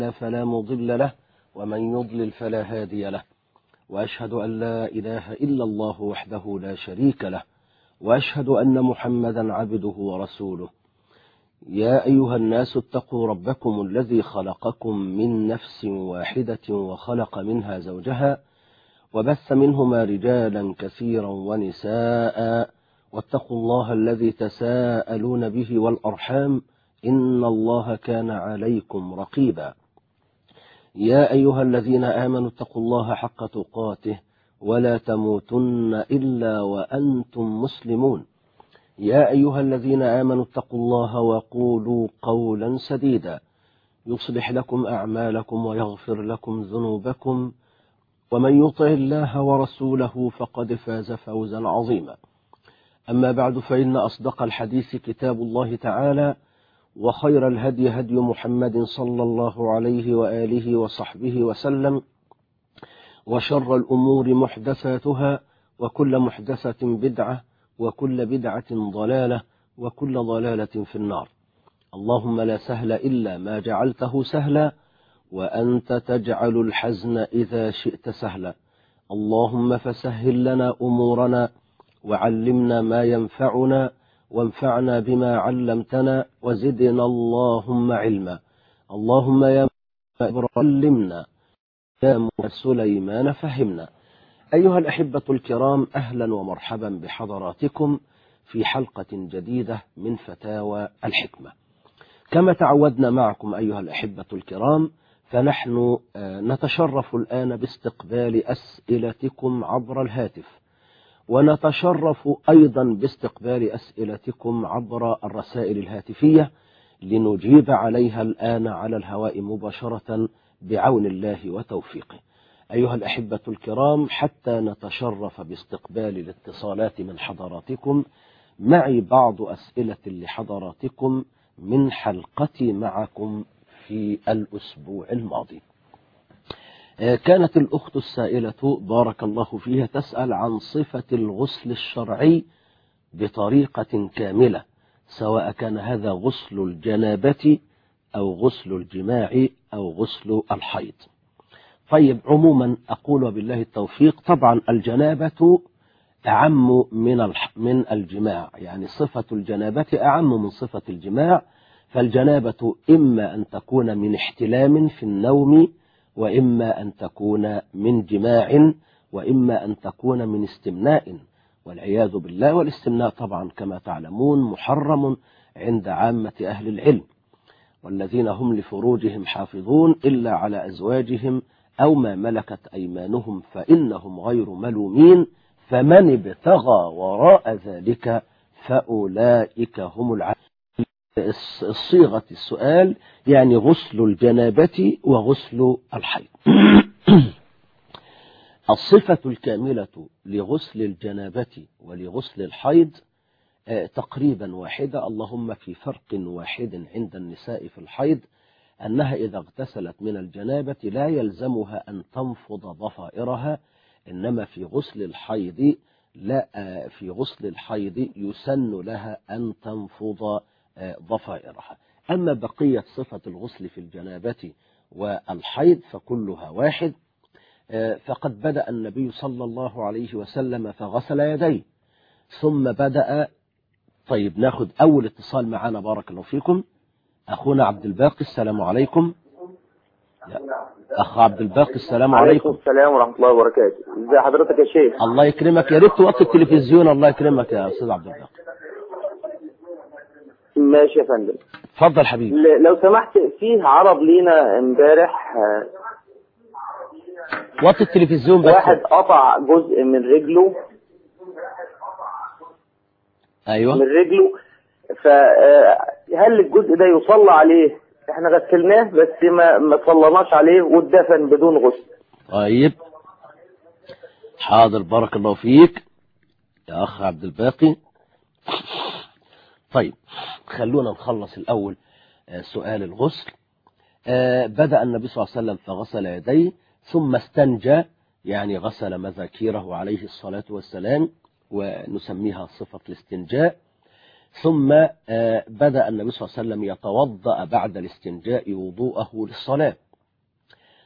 فلا مضل له ومن يضلل فلا هادي له وأشهد أن لا إله إلا الله وحده لا شريك له وأشهد أن محمدا عبده ورسوله يا أيها الناس اتقوا ربكم الذي خلقكم من نفس واحدة وخلق منها زوجها وبث منهما رجالا كثيرا ونساء واتقوا الله الذي تساءلون به والأرحام إن الله كان عليكم رقيبا يا أيها الذين آمنوا اتقوا الله حق تقاته ولا تموتن إلا وأنتم مسلمون يا أيها الذين آمنوا اتقوا الله وقولوا قولا سديدا يصلح لكم أعمالكم ويغفر لكم ذنوبكم ومن يطع الله ورسوله فقد فاز فوزا عظيما أما بعد فإن أصدق الحديث كتاب الله تعالى وخير الهدي هدي محمد صلى الله عليه وآله وصحبه وسلم وشر الأمور محدثاتها وكل محدثة بدعة وكل بدعة ضلالة وكل ضلالة في النار اللهم لا سهل إلا ما جعلته سهلا وأنت تجعل الحزن إذا شئت سهلا اللهم فسهل لنا أمورنا وعلمنا ما ينفعنا وانفعنا بما علمتنا وزدنا اللهم علما اللهم يا علمنا يا سليمان فهمنا أيها الأحبة الكرام أهلا ومرحبا بحضراتكم في حلقة جديدة من فتاوى الحكمة كما تعودنا معكم أيها الأحبة الكرام فنحن نتشرف الآن باستقبال أسئلتكم عبر الهاتف ونتشرف أيضا باستقبال أسئلتكم عبر الرسائل الهاتفية لنجيب عليها الآن على الهواء مباشرة بعون الله وتوفيقه أيها الأحبة الكرام حتى نتشرف باستقبال الاتصالات من حضراتكم معي بعض أسئلة لحضراتكم من حلقتي معكم في الأسبوع الماضي كانت الأخت السائلة بارك الله فيها تسأل عن صفة الغسل الشرعي بطريقة كاملة سواء كان هذا غسل الجنابة أو غسل الجماع أو غسل الحيض طيب عموما أقول وبالله التوفيق طبعا الجنابة أعم من من الجماع يعني صفة الجنابة أعم من صفة الجماع فالجنابة إما أن تكون من احتلام في النوم وإما أن تكون من جماع وإما أن تكون من استمناء والعياذ بالله والاستمناء طبعا كما تعلمون محرم عند عامة أهل العلم والذين هم لفروجهم حافظون إلا على أزواجهم أو ما ملكت أيمانهم فإنهم غير ملومين فمن ابتغى وراء ذلك فأولئك هم العادون الصيغة السؤال يعني غسل الجنابة وغسل الحيض الصفة الكاملة لغسل الجنابة ولغسل الحيض تقريبا واحدة اللهم في فرق واحد عند النساء في الحيض أنها إذا اغتسلت من الجنابة لا يلزمها أن تنفض ضفائرها إنما في غسل الحيض لا في غسل الحيض يسن لها أن تنفض ضفائرها أما بقية صفة الغسل في الجنابة والحيض فكلها واحد فقد بدأ النبي صلى الله عليه وسلم فغسل يديه ثم بدأ طيب ناخد أول اتصال معنا بارك الله فيكم أخونا عبد الباقي السلام عليكم أخ عبد الباقي السلام عليكم السلام ورحمة الله وبركاته ازي حضرتك يا شيخ الله يكرمك يا ريت توطي التلفزيون الله يكرمك يا أستاذ عبد الباقي ماشي يا فندم اتفضل حبيبي ل- لو سمحت فيه عرض لينا امبارح آه، وطي التلفزيون بس واحد قطع جزء من رجله أيوه من رجله فهل الجزء ده يصلى عليه احنا غسلناه بس ما ما صلناش عليه واتدفن بدون غسل طيب حاضر بارك الله فيك يا أخ عبد الباقي طيب خلونا نخلص الأول آه، سؤال الغسل آه، بدأ النبي صلى الله عليه وسلم فغسل يديه ثم استنجى يعني غسل مذاكيره عليه الصلاة والسلام ونسميها صفة الاستنجاء ثم آه، بدأ النبي صلى الله عليه وسلم يتوضأ بعد الاستنجاء وضوءه للصلاة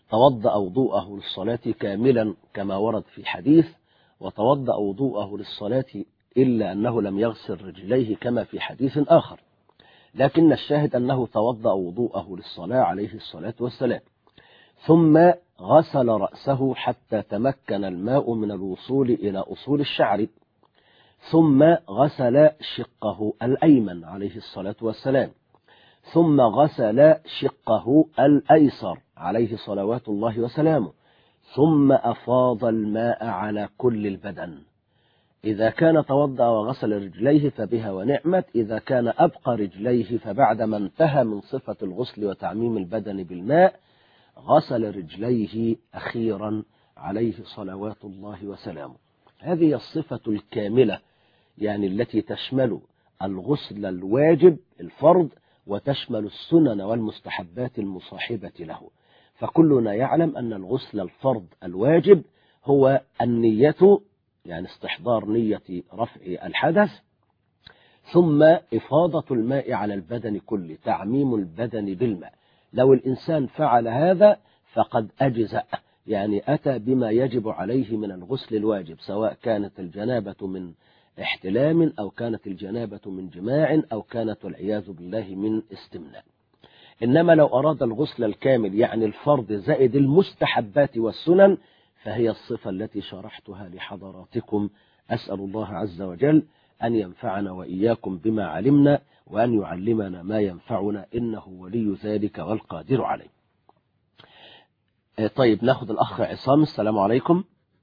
توضأ وضوءه للصلاة كاملا كما ورد في حديث وتوضأ وضوءه للصلاة إلا أنه لم يغسل رجليه كما في حديث آخر لكن الشاهد أنه توضأ وضوءه للصلاة عليه الصلاة والسلام ثم غسل رأسه حتى تمكن الماء من الوصول إلى أصول الشعر ثم غسل شقه الأيمن عليه الصلاة والسلام ثم غسل شقه الأيسر عليه صلوات الله وسلامه ثم أفاض الماء على كل البدن إذا كان توضأ وغسل رجليه فبها ونعمت إذا كان أبقى رجليه فبعدما انتهى من صفة الغسل وتعميم البدن بالماء غسل رجليه أخيرا عليه صلوات الله وسلامه هذه الصفة الكاملة يعني التي تشمل الغسل الواجب الفرض وتشمل السنن والمستحبات المصاحبة له فكلنا يعلم أن الغسل الفرض الواجب هو النية يعني استحضار نية رفع الحدث ثم إفاضة الماء على البدن كله تعميم البدن بالماء لو الإنسان فعل هذا فقد أجزأ يعني أتى بما يجب عليه من الغسل الواجب سواء كانت الجنابة من احتلام أو كانت الجنابة من جماع أو كانت والعياذ بالله من استمناء إنما لو أراد الغسل الكامل يعني الفرض زائد المستحبات والسنن فهي الصفة التي شرحتها لحضراتكم أسأل الله عز وجل أن ينفعنا وإياكم بما علمنا وأن يعلمنا ما ينفعنا إنه ولي ذلك والقادر عليه طيب ناخد الأخ عصام السلام عليكم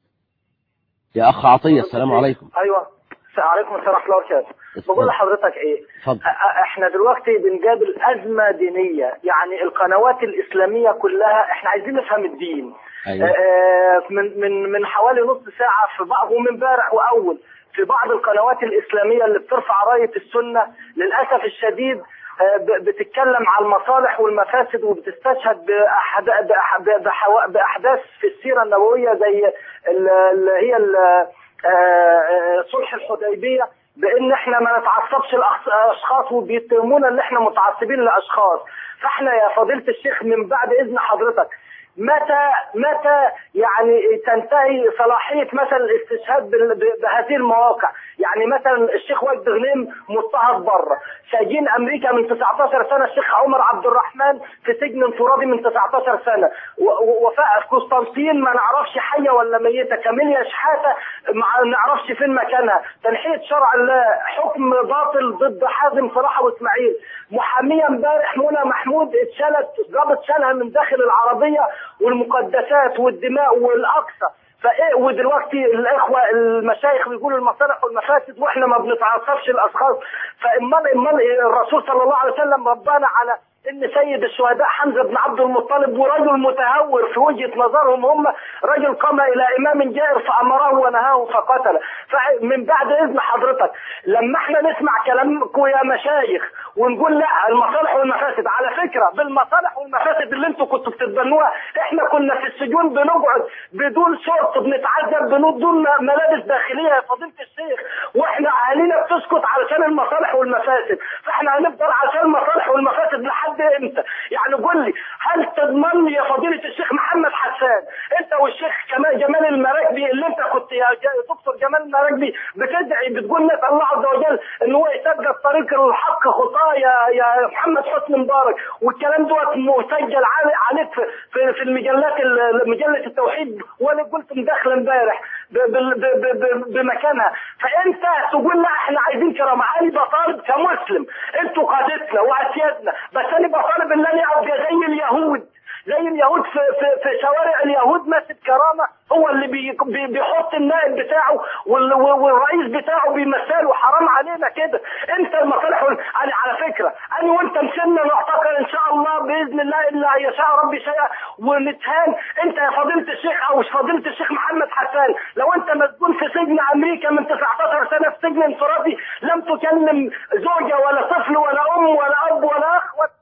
يا أخ عطية السلام عليكم ايوه عليكم السلام ورحمه الله وبركاته بقول لحضرتك ايه اتفضل أ- احنا دلوقتي بنقابل ازمه دينيه يعني القنوات الاسلاميه كلها احنا عايزين نفهم الدين أيوة. آه، من من من حوالي نص ساعه في بعض ومن امبارح واول في بعض القنوات الاسلاميه اللي بترفع رايه السنه للاسف الشديد آه، ب- بتتكلم على المصالح والمفاسد وبتستشهد بأحد... بأح- بحوا- باحداث في السيره النبويه زي ال- اللي هي ال- آه، آه، صلح الحديبيه بان احنا ما نتعصبش الاشخاص وبيتهمونا ان احنا متعصبين لاشخاص فاحنا يا فضيله الشيخ من بعد اذن حضرتك متى متى يعني تنتهي صلاحيه مثلا الاستشهاد بال- ب- بهذه المواقع يعني مثلا الشيخ وجد غنيم مضطهد بره سجين امريكا من 19 سنه الشيخ عمر عبد الرحمن في سجن انفرادي من 19 سنه و- و- وفاء قسطنطين ما نعرفش حيه ولا ميته كاميليا شحاته ما نعرفش فين مكانها تنحيه شرع الله حكم باطل ضد حازم صلاح واسماعيل محاميه امبارح منى محمود اتشالت ضابط شالها من داخل العربيه والمقدسات والدماء والاقصى فايه ودلوقتي الاخوه المشايخ بيقولوا المصالح والمفاسد واحنا ما بنتعصبش الاشخاص فامال امال الرسول صلى الله عليه وسلم ربنا على ان سيد الشهداء حمزه بن عبد المطلب ورجل متهور في وجهه نظرهم هم رجل قام الى امام جائر فامره ونهاه فقتله فمن بعد اذن حضرتك لما احنا نسمع كلامكم يا مشايخ ونقول لا المصالح والمفاسد على فكره بالمصالح والمفاسد اللي انتم كنتوا بتتبنوها احنا كنا في السجون بنقعد بدون شرط بنتعذب بدون ملابس داخليه يا فضيله الشيخ واحنا اهالينا بتسكت علشان المصالح والمفاسد فاحنا هنفضل علشان المصالح والمفاسد لحد امتى؟ يعني قول لي هل تضمن لي يا فضيله الشيخ محمد حسان انت والشيخ كمال جمال المراكبي اللي انت كنت يا ج- دكتور جمال المراكبي بتدعي بتقول نسال الله عز وجل ان هو يتبقى الطريق الحق خطاه يا يا محمد حسني مبارك والكلام دوت مسجل علي- عليك في في, في المجلات ال- مجله التوحيد وانا قلت مداخله امبارح ب- ب- ب- ب- ب- بمكانها فانت تقول لا احنا عايزين كرامه انا بطالب كمسلم انتوا قادتنا واسيادنا بس انا بطالب ان انا ابقى زي اليهود زي اليهود في, في, في شوارع اليهود ماسك كرامه هو اللي بي بي بيحط النائب بتاعه وال- والرئيس بتاعه بيمثله حرام علينا كده انت المصالح وال- على, على فكره انا وانت مسنا نعتقل ان شاء الله باذن الله الا يشاء ربي شيئا ونتهان انت يا فضيله الشيخ او فضيله الشيخ محمد حسان لو انت مسجون في سجن امريكا من 19 سنه في سجن انفرادي لم تكلم زوجه ولا طفل ولا ام ولا اب ولا اخ ولا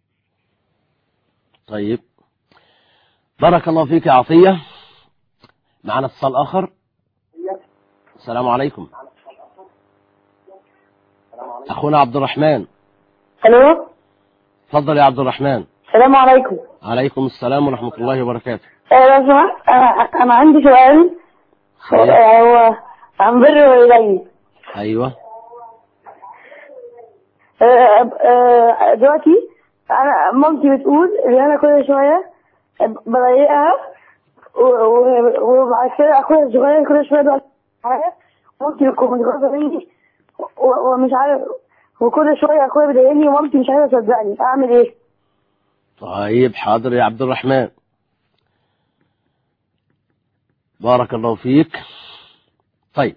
طيب بارك الله فيك يا عطية معنا اتصال آخر السلام عليكم أخونا عبد الرحمن الو تفضل يا عبد الرحمن السلام عليكم عليكم السلام ورحمة الله وبركاته آه، لو سمحت انا أنا عندي سؤال أيوة. آه، هو عن بر الوالدين أيوة آه، آه، دلوقتي انا مامتي بتقول ان انا كل شويه بضايقها و- و- وبعد كده اخويا الصغير كل شويه بيقعد معايا مامتي بتكون متغاظه مني و- ومش عارف وكل شويه اخويا بيضايقني ومامتي مش عارفه تصدقني اعمل ايه؟ طيب حاضر يا عبد الرحمن بارك الله فيك طيب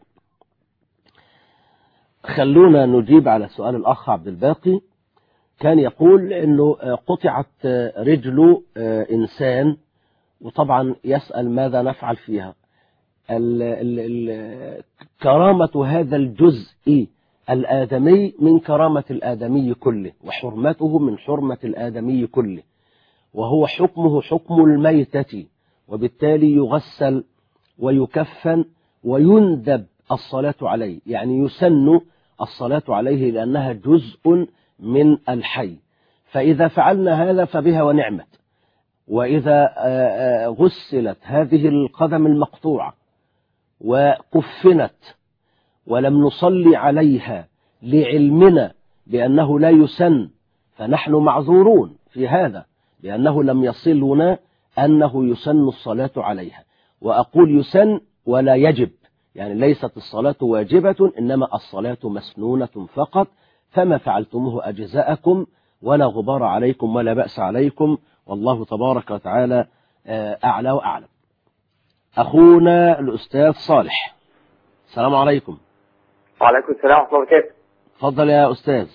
خلونا نجيب على سؤال الأخ عبد الباقي كان يقول أنه آه، قطعت آه، رجل آه، إنسان وطبعا يسأل ماذا نفعل فيها ال ال ال كرامة هذا الجزء الآدمي من كرامة الآدمي كله وحرمته من حرمة الآدمي كله وهو حكمه حكم الميتة وبالتالي يغسل ويكفن ويندب الصلاة عليه يعني يسن الصلاة عليه لأنها جزء من الحي فإذا فعلنا هذا فبها ونعمت وإذا آه، آه، غسلت هذه القدم المقطوعة وكفنت ولم نصلي عليها لعلمنا بأنه لا يسن فنحن معذورون في هذا لأنه لم يصلنا أنه يسن الصلاة عليها وأقول يسن ولا يجب يعني ليست الصلاة واجبة إنما الصلاة مسنونة فقط فما فعلتموه أجزاءكم ولا غبار عليكم ولا بأس عليكم والله تبارك وتعالى آه، أعلى وأعلم أخونا الأستاذ صالح السلام عليكم وعليكم السلام ورحمه الله وبركاته تفضل يا أستاذ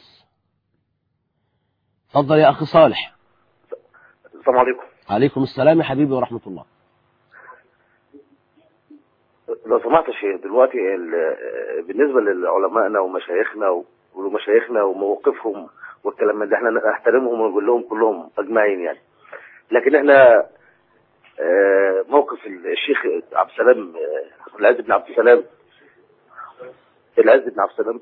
تفضل يا أخي صالح السلام عليكم عليكم السلام يا حبيبي ورحمة الله لو سمحت يا شيخ دلوقتي ال- بالنسبه لعلمائنا ومشايخنا و- ومشايخنا ومواقفهم والكلام من ده احنا نحترمهم ونقول لهم كلهم اجمعين يعني لكن احنا آه، موقف الشيخ عبد السلام آه، العز بن عبد السلام العز بن عبد السلام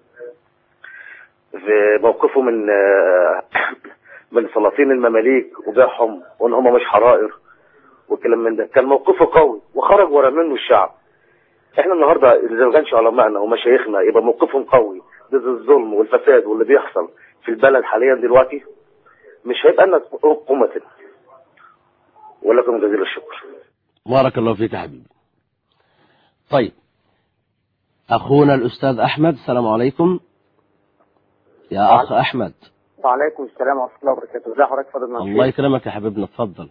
في موقفه من آه، من سلاطين المماليك وبيعهم وان هم مش حرائر والكلام من ده كان موقفه قوي وخرج ورا منه الشعب احنا النهارده اذا ما كانش علمائنا ومشايخنا يبقى موقفهم قوي ضد الظلم والفساد واللي بيحصل في البلد حاليا دلوقتي مش هيبقى لنا قوة ولكم جزيل الشكر بارك الله فيك يا حبيبي طيب أخونا الأستاذ أحمد السلام عليكم يا أخ أحمد وعليكم السلام ورحمه الله وبركاته ازي حضرتك فاضل الله يكرمك يا حبيبنا اتفضل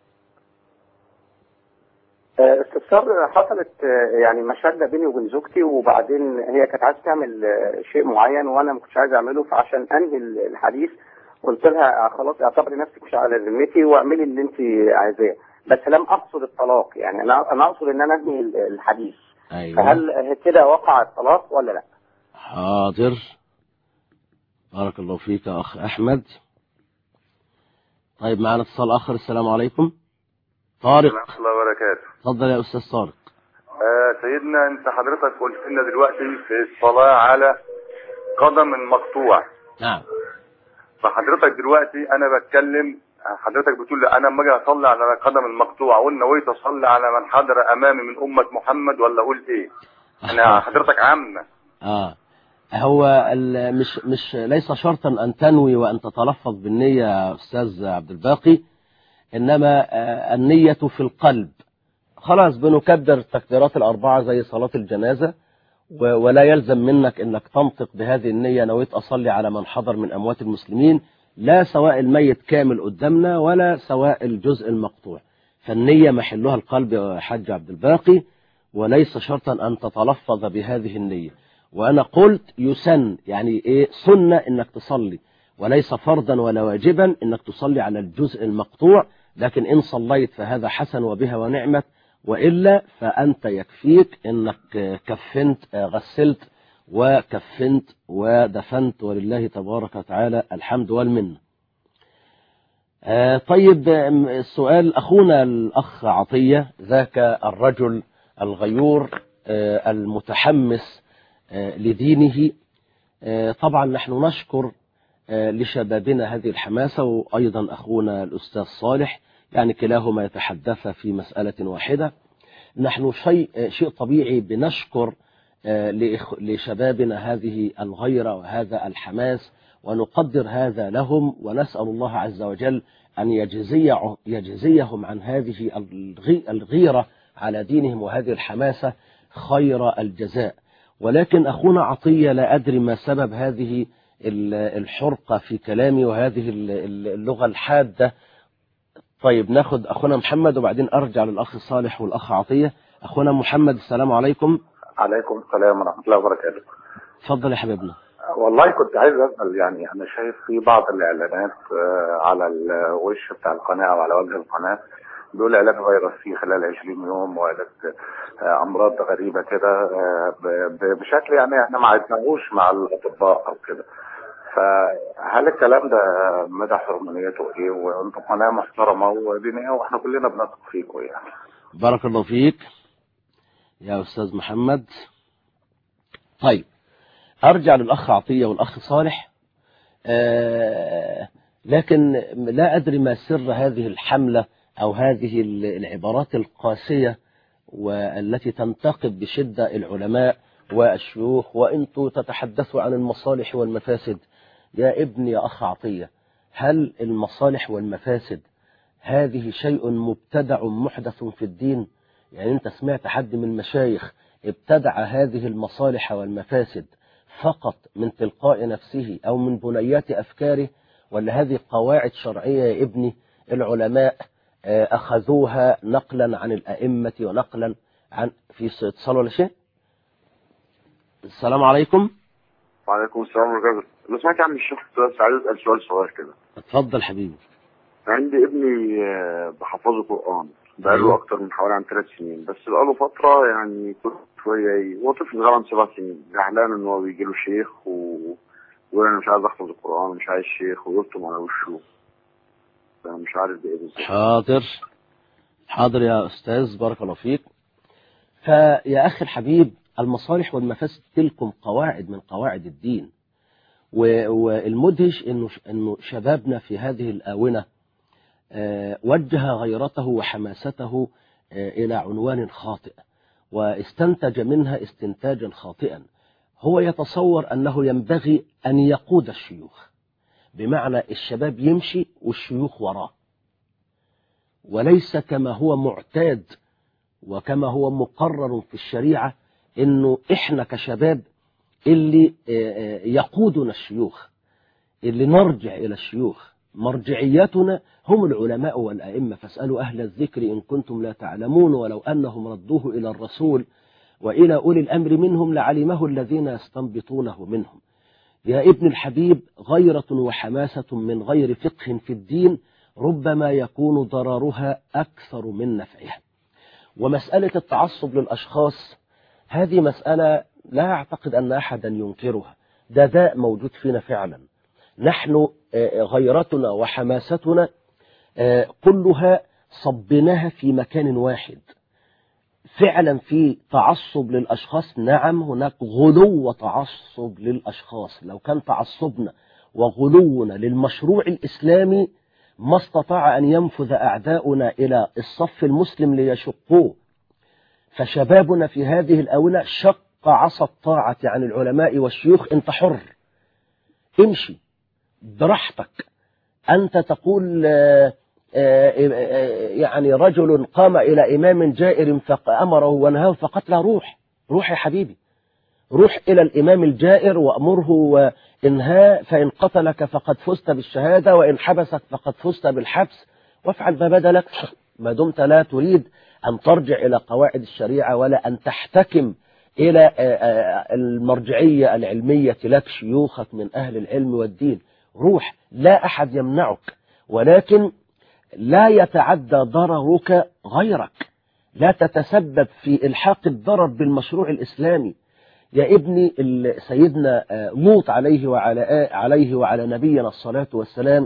استفسار حصلت آه، يعني مشاده بيني وبين زوجتي وبعدين هي كانت عايزه تعمل آه، شيء معين وانا ما كنتش عايز اعمله فعشان انهي ال- الحديث قلت لها آه، خلاص اعتبري نفسك مش على ذمتي واعملي اللي انت عايزاه بس لم اقصد الطلاق يعني انا انا اقصد ان انا انهي ال- الحديث أيوة فهل كده وقع الطلاق ولا لا؟ حاضر بارك الله فيك يا أخ أحمد طيب معنا اتصال آخر السلام عليكم طارق ورحمة الله وبركاته تفضل يا أستاذ طارق آه سيدنا انت حضرتك قلت لنا دلوقتي في الصلاة على قدم المقطوع نعم فحضرتك دلوقتي انا بتكلم حضرتك بتقول لي انا لما اجي اصلي على قدم المقطوع اقول نويت اصلي على من حضر امامي من امة محمد ولا اقول ايه؟ انا حضرتك عامة آه هو ال- مش مش ليس شرطا أن تنوي وأن تتلفظ بالنية يا أستاذ عبد الباقي إنما آه، النية في القلب خلاص بنكبر التكبيرات الأربعة زي صلاة الجنازة و- ولا يلزم منك أنك تنطق بهذه النية نويت أصلي على من حضر من أموات المسلمين لا سواء الميت كامل قدامنا ولا سواء الجزء المقطوع فالنية محلها القلب يا حاج عبد الباقي وليس شرطا أن تتلفظ بهذه النية وأنا قلت يسن يعني إيه سنة إنك تصلي وليس فرضا ولا واجبا إنك تصلي على الجزء المقطوع لكن إن صليت فهذا حسن وبها ونعمت وإلا فأنت يكفيك إنك كفنت غسلت وكفنت ودفنت ولله تبارك وتعالى الحمد والمنه آه، طيب آم، السؤال أخونا الأخ عطية ذاك الرجل الغيور آه، المتحمس آه، لدينه آه، طبعا نحن نشكر آه، لشبابنا هذه الحماسة وأيضا أخونا الأستاذ صالح يعني كلاهما يتحدث في مسألة واحدة نحن شيء آه، شيء طبيعي بنشكر آه، لإخ- لشبابنا هذه الغيرة وهذا الحماس ونقدر هذا لهم ونسأل الله عز وجل أن يجزي يجزيهم عن هذه الغي- الغيرة على دينهم وهذه الحماسة خير الجزاء ولكن أخونا عطية لا أدري ما سبب هذه ال- الحرقة في كلامي وهذه ال- ال- اللغة الحادة طيب ناخد أخونا محمد وبعدين أرجع للأخ صالح والأخ عطية أخونا محمد السلام عليكم عليكم السلام ورحمة الله وبركاته تفضل يا حبيبنا والله كنت عايز أسأل يعني أنا شايف في بعض الإعلانات آه، على الوش بتاع القناة وعلى وجه القناة دول علاج فيروسي خلال 20 يوم وعلاج آه، أمراض غريبة كده آه، ب- ب- بشكل يعني إحنا ما عدناهوش مع الأطباء أو كده فهل الكلام ده مدى حرمانيته إيه وأنتم قناة محترمة ودينية وإحنا كلنا بنثق فيكم يعني بارك الله فيك يا أستاذ محمد طيب أرجع للأخ عطية والأخ صالح آه لكن لا أدري ما سر هذه الحملة أو هذه العبارات القاسية والتي تنتقد بشدة العلماء والشيوخ وأنتم تتحدثوا عن المصالح والمفاسد يا ابني يا أخ عطية هل المصالح والمفاسد هذه شيء مبتدع محدث في الدين يعني أنت سمعت حد من المشايخ ابتدع هذه المصالح والمفاسد فقط من تلقاء نفسه أو من بنيات أفكاره ولا هذه قواعد شرعية يا ابني العلماء آه، أخذوها نقلا عن الأئمة ونقلا عن في اتصال ولا شيء السلام عليكم وعليكم السلام ورحمة الله لو سمعت يا عم الشيخ بس عايز أسأل سؤال صغير كده اتفضل حبيبي عندي ابني آه، بحفظه قرآن بقاله أيوه. أكتر من حوالي عن ثلاث سنين بس بقاله فترة يعني كل شوية ي- هو طفل صغير عن سبع سنين زعلان إن هو بيجي له شيخ و ويقول أنا مش عايز أحفظ القرآن مش عايز شيخ ويلطم على وشه فأنا مش عارف ده إيه بالظبط حاضر حاضر يا أستاذ بارك الله فيك فيا أخي الحبيب المصالح والمفاسد تلكم قواعد من قواعد الدين و- والمدهش إنه إنه شبابنا في هذه الآونة آه، وجه غيرته وحماسته آه، إلى عنوان خاطئ واستنتج منها استنتاجا خاطئا هو يتصور أنه ينبغي أن يقود الشيوخ بمعنى الشباب يمشي والشيوخ وراه وليس كما هو معتاد وكما هو مقرر في الشريعة انه احنا كشباب اللي آه، آه، يقودنا الشيوخ اللي نرجع الى الشيوخ مرجعيتنا هم العلماء والائمه فاسالوا اهل الذكر ان كنتم لا تعلمون ولو انهم ردوه الى الرسول والى اولي الامر منهم لعلمه الذين يستنبطونه منهم يا ابن الحبيب غيرة وحماسة من غير فقه في الدين ربما يكون ضررها أكثر من نفعها ومسألة التعصب للأشخاص هذه مسألة لا أعتقد أن أحدا ينكرها ده داء موجود فينا فعلا نحن آه، غيرتنا وحماستنا آه، كلها صبناها في مكان واحد فعلا في تعصب للأشخاص نعم هناك غلو وتعصب للأشخاص لو كان تعصبنا وغلونا للمشروع الإسلامي ما استطاع أن ينفذ أعداؤنا إلى الصف المسلم ليشقوه فشبابنا في هذه الآونة شق عصا الطاعة عن العلماء والشيوخ انت حر امشي براحتك أنت تقول آه، آه، آه، يعني رجل قام إلى إمام جائر فأمره ونهاه فقتله روح روح يا حبيبي روح إلى الإمام الجائر وأمره وإنهاء فإن قتلك فقد فزت بالشهادة وإن حبسك فقد فزت بالحبس وافعل ما بدا لك ما دمت لا تريد أن ترجع إلى قواعد الشريعة ولا أن تحتكم إلى آه، آه، المرجعية العلمية لك شيوخك من أهل العلم والدين روح لا أحد يمنعك ولكن لا يتعدى ضررك غيرك لا تتسبب في إلحاق الضرر بالمشروع الإسلامي يا ابني ال- سيدنا آه، لوط عليه وعلى آ- عليه وعلى نبينا الصلاة والسلام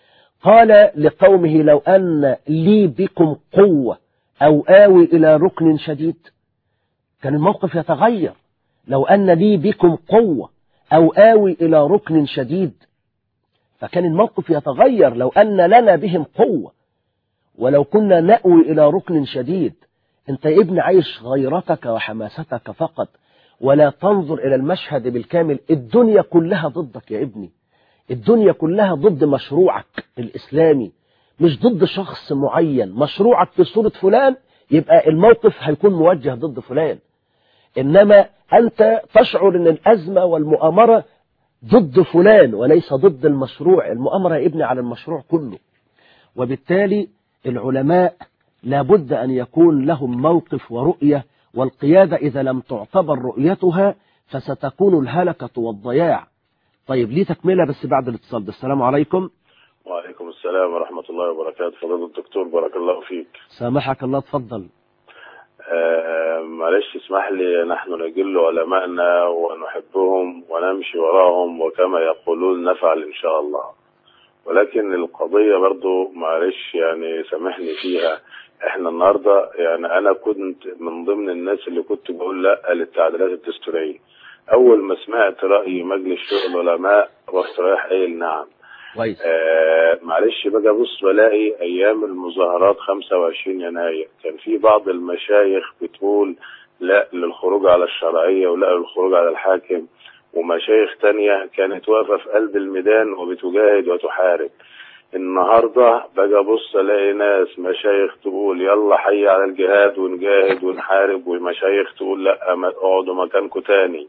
قال لقومه لو أن لي بكم قوة أو آوي إلى ركن شديد كان الموقف يتغير لو أن لي بكم قوة أو آوي إلى ركن شديد فكان الموقف يتغير لو أن لنا بهم قوة ولو كنا نأوي إلى ركن شديد أنت يا ابن عايش غيرتك وحماستك فقط ولا تنظر إلى المشهد بالكامل الدنيا كلها ضدك يا ابني الدنيا كلها ضد مشروعك الإسلامي مش ضد شخص معين مشروعك في صورة فلان يبقى الموقف هيكون موجه ضد فلان إنما أنت تشعر أن الأزمة والمؤامرة ضد فلان وليس ضد المشروع المؤامرة يا ابني على المشروع كله وبالتالي العلماء لابد أن يكون لهم موقف ورؤية والقيادة إذا لم تعتبر رؤيتها فستكون الهلكة والضياع طيب ليه تكملة بس بعد الاتصال ده السلام عليكم وعليكم السلام ورحمة الله وبركاته فضيلة الدكتور بارك الله فيك سامحك الله تفضل آه معلش اسمح لي نحن نجل علماءنا ونحبهم ونمشي وراهم وكما يقولون نفعل إن شاء الله ولكن القضية برضو معلش يعني سامحني فيها احنا النهاردة يعني انا كنت من ضمن الناس اللي كنت بقول لا للتعديلات الدستورية اول ما سمعت رأي مجلس شؤون العلماء رحت رايح قايل نعم كويس آه معلش بقى بص بلاقي ايام المظاهرات 25 يناير كان في بعض المشايخ بتقول لا للخروج على الشرعية ولا للخروج على الحاكم ومشايخ تانية كانت واقفة في قلب الميدان وبتجاهد وتحارب النهاردة بقى بص الاقي ناس مشايخ تقول يلا حي على الجهاد ونجاهد ونحارب ومشايخ تقول لا ما اقعدوا مكانكم تاني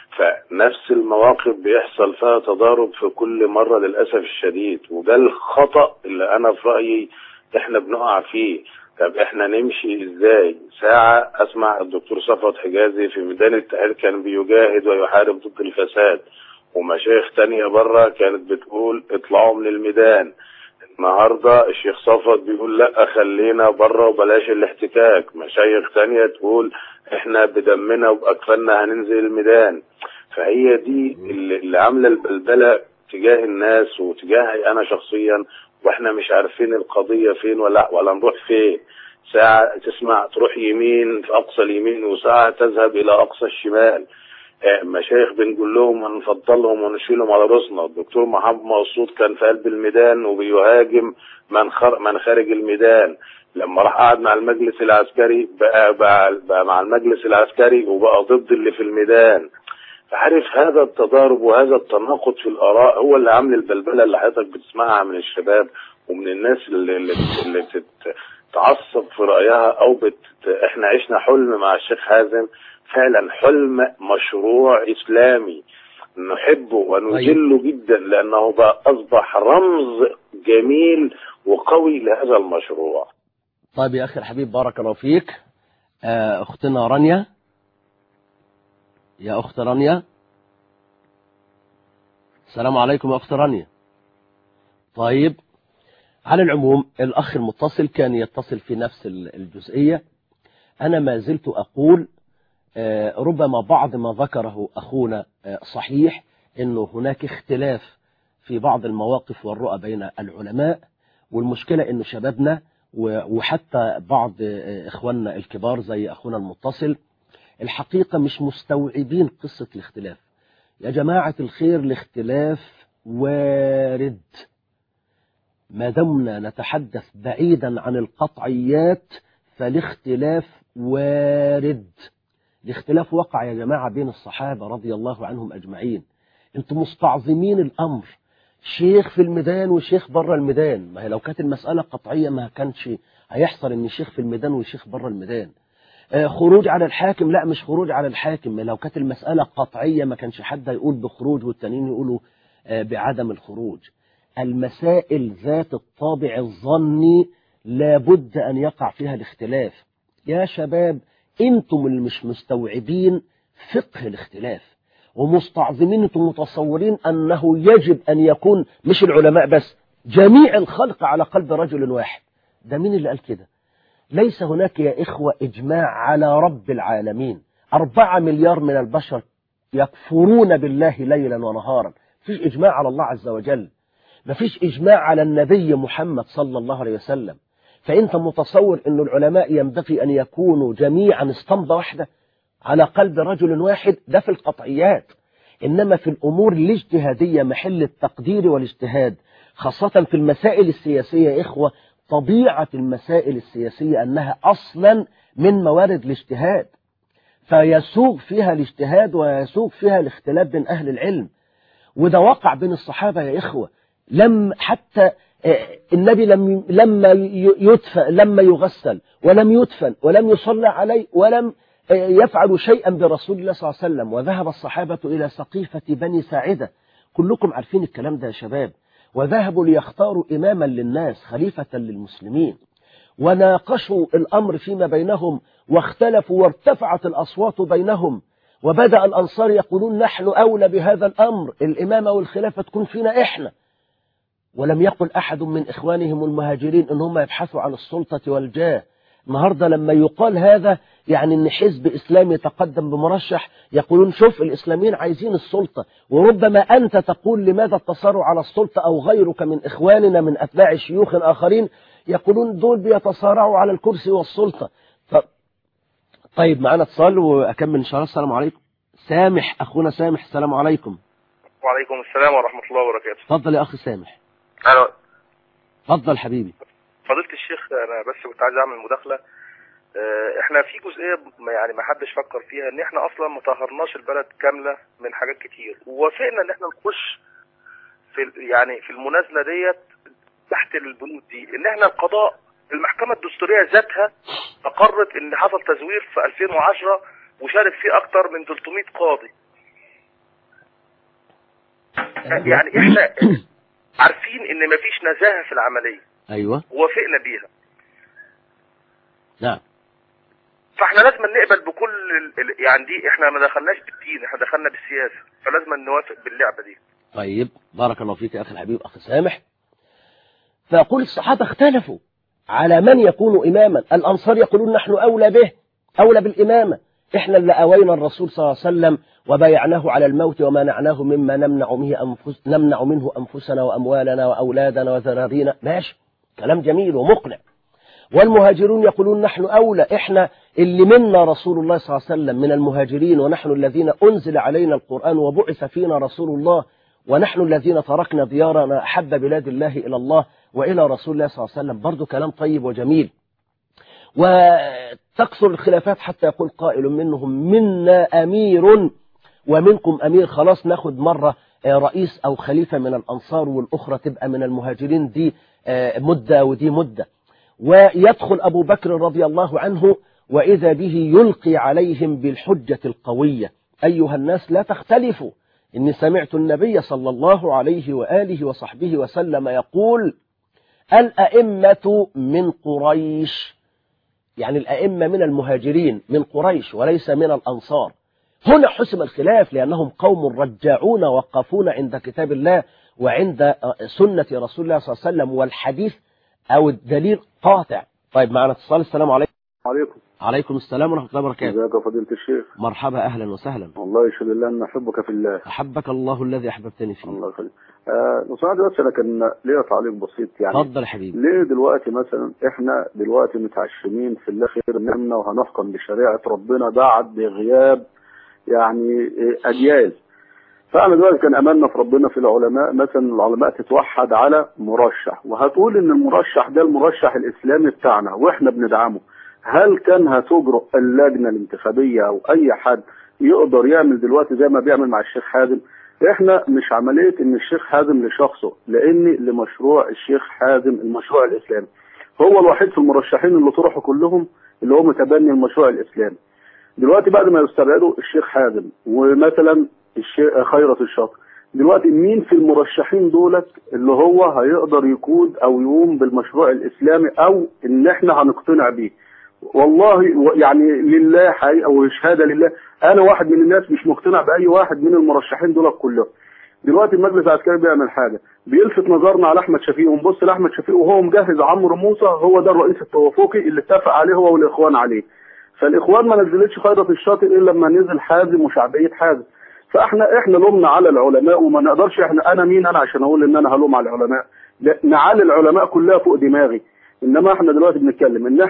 فنفس المواقف بيحصل فيها تضارب في كل مرة للأسف الشديد وده الخطأ اللي أنا في رأيي إحنا بنقع فيه طب إحنا نمشي إزاي ساعة أسمع الدكتور صفوت حجازي في ميدان التحرير كان بيجاهد ويحارب ضد الفساد ومشايخ تانية بره كانت بتقول اطلعوا من الميدان النهاردة الشيخ صفوت بيقول لا خلينا بره وبلاش الاحتكاك مشايخ تانية تقول احنا بدمنا وبأكفنا هننزل الميدان فهي دي اللي, اللي عاملة البلبلة تجاه الناس وتجاهي انا شخصيا واحنا مش عارفين القضية فين ولا ولا نروح فين ساعة تسمع تروح يمين في اقصى اليمين وساعة تذهب الى اقصى الشمال مشايخ بنقول لهم ونفضلهم ونشيلهم على راسنا الدكتور محمد مقصود كان في قلب الميدان وبيهاجم من خر... من خارج الميدان لما راح قعد مع المجلس العسكري بقى, بقى, بقى مع المجلس العسكري وبقى ضد اللي في الميدان فعارف هذا التضارب وهذا التناقض في الاراء هو اللي عامل البلبله اللي حضرتك بتسمعها من الشباب ومن الناس اللي اللي, اللي بتتعصب في رايها او بت... احنا عشنا حلم مع الشيخ حازم فعلا حلم مشروع اسلامي نحبه ونجله جدا لانه بقى اصبح رمز جميل وقوي لهذا المشروع طيب يا اخي الحبيب بارك الله فيك آه، اختنا رانيا يا اخت رانيا السلام عليكم يا اخت رانيا طيب على العموم الاخ المتصل كان يتصل في نفس الجزئيه انا ما زلت اقول ربما بعض ما ذكره أخونا صحيح أنه هناك اختلاف في بعض المواقف والرؤى بين العلماء والمشكلة أنه شبابنا وحتى بعض إخواننا الكبار زي أخونا المتصل الحقيقة مش مستوعبين قصة الاختلاف يا جماعة الخير الاختلاف وارد ما دمنا نتحدث بعيدا عن القطعيات فالاختلاف وارد الاختلاف وقع يا جماعة بين الصحابة رضي الله عنهم أجمعين انتم مستعظمين الأمر شيخ في الميدان وشيخ بره الميدان ما هي لو كانت المسألة قطعية ما كانش هيحصل ان شيخ في الميدان وشيخ بره الميدان آه خروج على الحاكم لا مش خروج على الحاكم ما لو كانت المسألة قطعية ما كانش حد يقول بخروج والتانيين يقولوا آه بعدم الخروج المسائل ذات الطابع الظني لابد أن يقع فيها الاختلاف يا شباب انتم اللي مش مستوعبين فقه الاختلاف ومستعظمين انتم متصورين انه يجب ان يكون مش العلماء بس جميع الخلق على قلب رجل واحد ده مين اللي قال كده ليس هناك يا إخوة إجماع على رب العالمين أربعة مليار من البشر يكفرون بالله ليلا ونهارا فيش إجماع على الله عز وجل ما فيش إجماع على النبي محمد صلى الله عليه وسلم فأنت متصور أن العلماء ينبغي أن يكونوا جميعا اسطمبة واحدة على قلب رجل واحد ده في القطعيات إنما في الأمور الاجتهادية محل التقدير والاجتهاد خاصة في المسائل السياسية يا إخوة طبيعة المسائل السياسية أنها أصلا من موارد الاجتهاد فيسوق فيها الاجتهاد ويسوق فيها الاختلاف بين أهل العلم وده وقع بين الصحابة يا إخوة لم حتى النبي لم لما يدفن لما يغسل ولم يدفن ولم يصلى عليه ولم يفعل شيئا برسول الله صلى الله عليه وسلم وذهب الصحابة إلى سقيفة بني ساعدة كلكم عارفين الكلام ده يا شباب وذهبوا ليختاروا إماما للناس خليفة للمسلمين وناقشوا الأمر فيما بينهم واختلفوا وارتفعت الأصوات بينهم وبدأ الأنصار يقولون نحن أولى بهذا الأمر الإمامة والخلافة تكون فينا إحنا ولم يقل أحد من إخوانهم المهاجرين إن هم يبحثوا عن السلطة والجاه النهاردة لما يقال هذا يعني ان حزب اسلامي يتقدم بمرشح يقولون شوف الاسلاميين عايزين السلطة وربما انت تقول لماذا التصارع على السلطة او غيرك من اخواننا من اتباع شيوخ اخرين يقولون دول بيتصارعوا على الكرسي والسلطة ف... طيب معانا اتصال واكمل ان شاء الله السلام عليكم سامح اخونا سامح السلام عليكم وعليكم السلام ورحمة الله وبركاته اتفضل يا اخي سامح أنا اتفضل حبيبي فضيلة الشيخ أنا بس كنت عايز أعمل مداخلة آه، احنا في جزئية ما يعني ما حدش فكر فيها ان احنا اصلا ما طهرناش البلد كاملة من حاجات كتير ووافقنا ان احنا نخش في ال- يعني في المنازلة ديت تحت البنود دي ان احنا القضاء المحكمة الدستورية ذاتها اقرت ان حصل تزوير في 2010 وشارك فيه اكتر من 300 قاضي يعني احنا عارفين ان مفيش نزاهة في العملية ايوه ووافقنا بيها نعم فاحنا لازم نقبل بكل ال- ال- يعني دي احنا ما دخلناش بالدين احنا دخلنا بالسياسة فلازم نوافق باللعبة دي طيب بارك الله فيك يا أخي الحبيب أخي سامح فيقول الصحابة اختلفوا على من يكون إماما الأنصار يقولون نحن أولى به أولى بالإمامة إحنا اللي أوينا الرسول صلى الله عليه وسلم وبايعناه على الموت ومنعناه مما نمنع, منه أنفس نمنع منه أنفسنا وأموالنا وأولادنا وذرارينا ماشي كلام جميل ومقنع والمهاجرون يقولون نحن أولى إحنا اللي منا رسول الله صلى الله عليه وسلم من المهاجرين ونحن الذين أنزل علينا القرآن وبعث فينا رسول الله ونحن الذين تركنا ديارنا أحب بلاد الله إلى الله وإلى رسول الله صلى الله عليه وسلم برضو كلام طيب وجميل وتكثر الخلافات حتى يقول قائل منهم منا أمير ومنكم أمير خلاص ناخد مرة رئيس أو خليفة من الأنصار والأخرى تبقى من المهاجرين دي مدة ودي مدة ويدخل أبو بكر رضي الله عنه وإذا به يلقي عليهم بالحجة القوية أيها الناس لا تختلفوا إني سمعت النبي صلى الله عليه وآله وصحبه وسلم يقول الأئمة من قريش يعني الأئمة من المهاجرين من قريش وليس من الأنصار هنا حسم الخلاف لأنهم قوم رجاعون وقفون عند كتاب الله وعند سنة رسول الله صلى الله عليه وسلم والحديث أو الدليل قاطع طيب معنا اتصال السلام عليكم عليكم عليكم السلام ورحمة الله وبركاته ازيك يا فضيلة الشيخ مرحبا أهلا وسهلا والله يشهد الله ان احبك في الله أحبك الله الذي أحببتني فيه الله يخليك آه لو سمحت بس انا كان ليا تعليق بسيط يعني اتفضل يا حبيبي ليه دلوقتي مثلا احنا دلوقتي متعشمين في الله خير نمنا وهنحكم بشريعة ربنا بعد غياب يعني اجيال فاحنا دلوقتي كان املنا في ربنا في العلماء مثلا العلماء تتوحد على مرشح وهتقول ان المرشح ده المرشح الاسلامي بتاعنا واحنا بندعمه هل كان هتجرؤ اللجنه الانتخابيه او اي حد يقدر يعمل دلوقتي زي ما بيعمل مع الشيخ حازم احنا مش عمليه ان الشيخ حازم لشخصه لان لمشروع الشيخ حازم المشروع الاسلامي هو الوحيد في المرشحين اللي طرحوا كلهم اللي هو متبني المشروع الاسلامي دلوقتي بعد ما يستبعدوا الشيخ حازم ومثلا الشيخ خيرة الشاطر دلوقتي مين في المرشحين دولت اللي هو هيقدر يقود او يقوم بالمشروع الاسلامي او ان احنا هنقتنع بيه والله يعني لله حقيقه وشهاده لله انا واحد من الناس مش مقتنع باي واحد من المرشحين دول كلهم دلوقتي المجلس العسكري بيعمل حاجه بيلفت نظرنا على احمد شفيق ونبص لاحمد شفيق وهو مجهز عمرو موسى هو ده الرئيس التوافقي اللي اتفق عليه هو والاخوان عليه فالاخوان ما نزلتش خيرة الشاطئ الا لما نزل حازم وشعبيه حازم فاحنا احنا لومنا على العلماء وما نقدرش احنا انا مين انا عشان اقول ان انا هلوم على العلماء لا، نعالي العلماء كلها فوق دماغي انما احنا دلوقتي بنتكلم ان احنا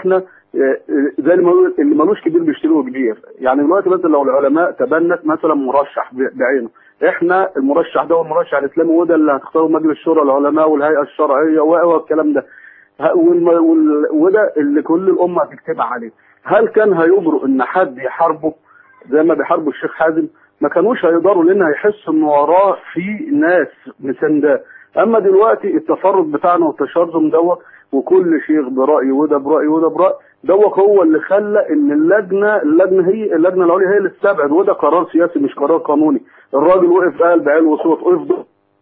آه، زي اللي ملو- اللي ملوش كبير بيشتروه كبير يعني دلوقتي مثلا لو العلماء تبنت مثلا مرشح ب- بعينه احنا المرشح ده والمرشح الاسلامي وده اللي هتختاره مجلس شورى العلماء والهيئه الشرعيه و- والكلام ده ه- والم- وال- وده اللي كل الامه هتجتمع عليه هل كان هيجرؤ ان حد يحاربه زي ما بيحاربوا الشيخ حازم ما كانوش هيقدروا لان هيحسوا ان وراه في ناس مسانداه اما دلوقتي التفرد بتاعنا والتشرذم دوت وكل شيخ براي وده براي وده براي دوت هو اللي خلى ان اللجنه اللجنه هي اللجنه العليا هي اللي استبعد وده قرار سياسي مش قرار قانوني الراجل وقف قال بعلو وصوت افضل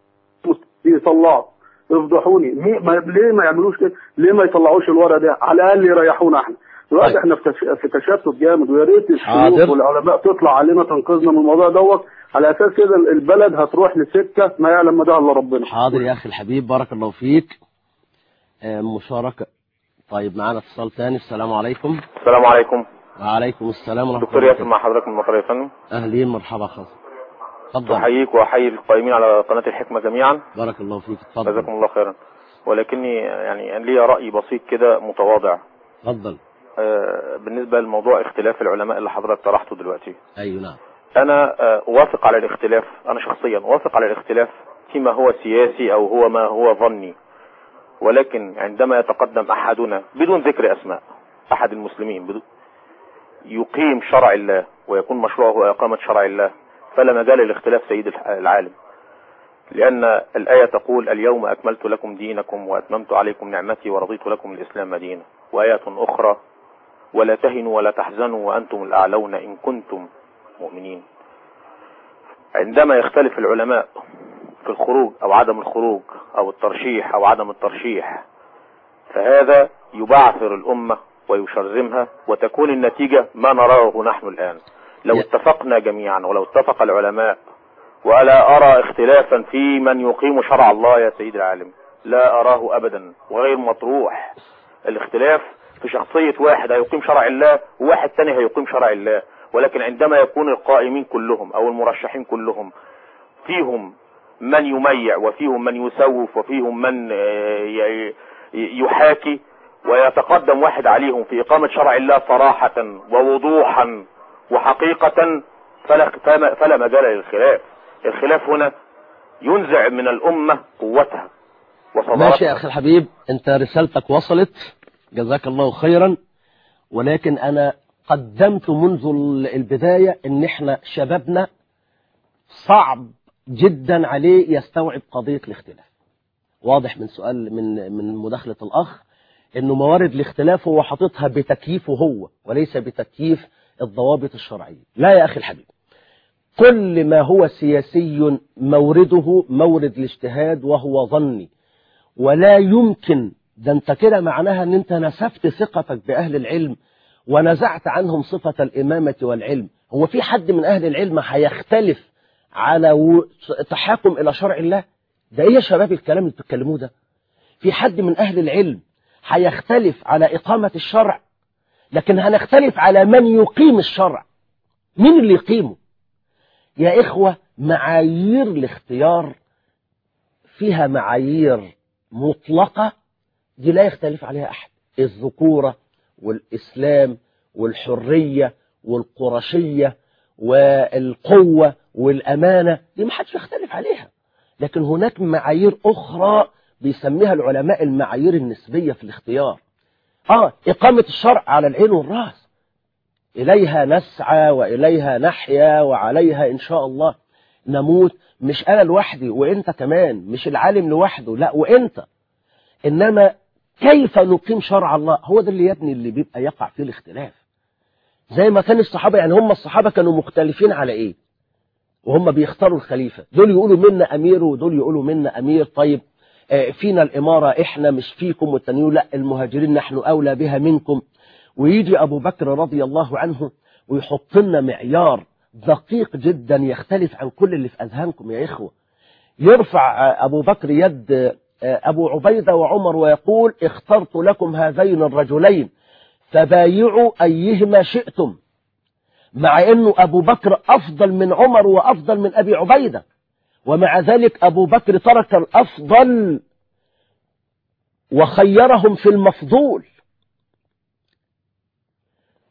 يطلعوا افضحوني مي- ما ليه ما يعملوش كده ليه ما يطلعوش الورق ده على الاقل يريحونا احنا دلوقتي طيب. احنا في تش- في تشتت جامد ويا ريت الشيوخ حاضر. والعلماء تطلع علينا تنقذنا من الموضوع دوت على اساس كده البلد هتروح لسكه ما يعلم مداها الا ربنا حاضر يا أخي الحبيب بارك الله فيك آه، مشاركة طيب معانا اتصال ثاني السلام عليكم السلام عليكم وعليكم السلام ورحمة دكتور الله ياسر مع حضرتك من المطار يا فندم أهلين مرحبا خاص تفضل احييك واحيي القائمين على قناه الحكمه جميعا بارك الله فيك جزاكم تفضل الله خيرا ولكني يعني لي راي بسيط كده متواضع تفضل آه، بالنسبه لموضوع اختلاف العلماء اللي حضرتك طرحته دلوقتي أيوة نعم انا آه، اوافق على الاختلاف انا شخصيا اوافق على الاختلاف فيما هو سياسي او هو ما هو ظني ولكن عندما يتقدم احدنا بدون ذكر اسماء احد المسلمين بدون يقيم شرع الله ويكون مشروعه اقامه شرع الله فلا مجال للاختلاف سيد الح- العالم لأن الآية تقول اليوم أكملت لكم دينكم وأتممت عليكم نعمتي ورضيت لكم الإسلام دينا وآية أخرى ولا تهنوا ولا تحزنوا وأنتم الأعلون إن كنتم مؤمنين عندما يختلف العلماء في الخروج أو عدم الخروج أو الترشيح أو عدم الترشيح فهذا يبعثر الأمة ويشرذمها وتكون النتيجة ما نراه نحن الآن لو يا- اتفقنا جميعا ولو اتفق العلماء ولا أرى اختلافا في من يقيم شرع الله يا سيد العالم لا أراه أبدا وغير مطروح الاختلاف في شخصية واحد هيقيم شرع الله وواحد تاني هيقيم شرع الله ولكن عندما يكون القائمين كلهم أو المرشحين كلهم فيهم من يميع وفيهم من يسوف وفيهم من آه، ي- ي- يحاكي ويتقدم واحد عليهم في إقامة شرع الله صراحة ووضوحا وحقيقة فلا, فلا- فلا مجال للخلاف الخلاف هنا ينزع من الأمة قوتها وصدارتها ماشي يا أخي الحبيب أنت رسالتك وصلت جزاك الله خيرا ولكن أنا قدمت منذ البداية إن إحنا شبابنا صعب جدا عليه يستوعب قضية الاختلاف واضح من سؤال من من مداخلة الأخ إنه موارد الاختلاف هو حاططها بتكييفه هو وليس بتكييف الضوابط الشرعية لا يا أخي الحبيب كل ما هو سياسي مورده مورد الاجتهاد وهو ظني ولا يمكن ده انت كده معناها ان انت نسفت ثقتك بأهل العلم ونزعت عنهم صفة الإمامة والعلم هو في حد من أهل العلم هيختلف على و- تحاكم إلى شرع الله ده ايه يا شباب الكلام اللي بتتكلموه ده في حد من أهل العلم هيختلف على إقامة الشرع لكن هنختلف على من يقيم الشرع مين اللي يقيمه يا إخوة معايير الاختيار فيها معايير مطلقة دي لا يختلف عليها أحد الذكورة والإسلام والحرية والقرشية والقوة والأمانة دي ما حدش يختلف عليها لكن هناك معايير أخرى بيسميها العلماء المعايير النسبية في الاختيار آه إقامة الشرع على العين والرأس إليها نسعى وإليها نحيا وعليها إن شاء الله نموت مش أنا لوحدي وإنت كمان مش العالم لوحده لا وإنت إنما كيف نقيم شرع الله هو ده اللي يا ابني اللي بيبقى يقع فيه الاختلاف زي ما كان الصحابة يعني هم الصحابة كانوا مختلفين على إيه وهم بيختاروا الخليفة دول يقولوا منا أمير ودول يقولوا منا أمير طيب آه، فينا الإمارة إحنا مش فيكم والتانيين لا المهاجرين نحن أولى بها منكم ويجي أبو بكر رضي الله عنه ويحط لنا معيار دقيق جدا يختلف عن كل اللي في أذهانكم يا إخوة يرفع آه، أبو بكر يد آه، أبو عبيدة وعمر ويقول اخترت لكم هذين الرجلين فبايعوا أيهما شئتم مع أنه أبو بكر أفضل من عمر وأفضل من أبي عبيدة ومع ذلك أبو بكر ترك الأفضل وخيرهم في المفضول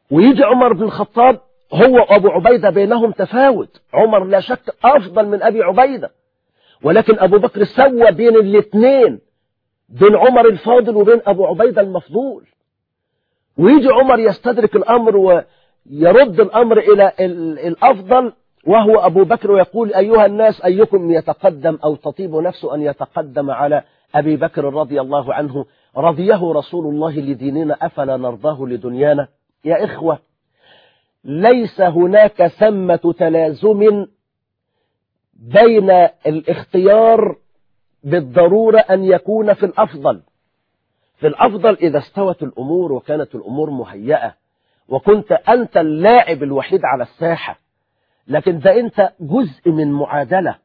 ويجي عمر بن الخطاب هو وأبو عبيدة بينهم تفاوت عمر لا شك أفضل من أبي عبيدة ولكن أبو بكر سوى بين الاثنين بين عمر الفاضل وبين أبو عبيدة المفضول ويجي عمر يستدرك الأمر ويرد الأمر إلى ال- الأفضل وهو أبو بكر ويقول أيها الناس أيكم يتقدم أو تطيب نفسه أن يتقدم على أبي بكر رضي الله عنه رضيه رسول الله لديننا أفلا نرضاه لدنيانا يا إخوة ليس هناك ثمة تلازم بين الاختيار بالضرورة أن يكون في الأفضل في الأفضل إذا استوت الأمور وكانت الأمور مهيئة وكنت أنت اللاعب الوحيد على الساحة لكن ده أنت جزء من معادلة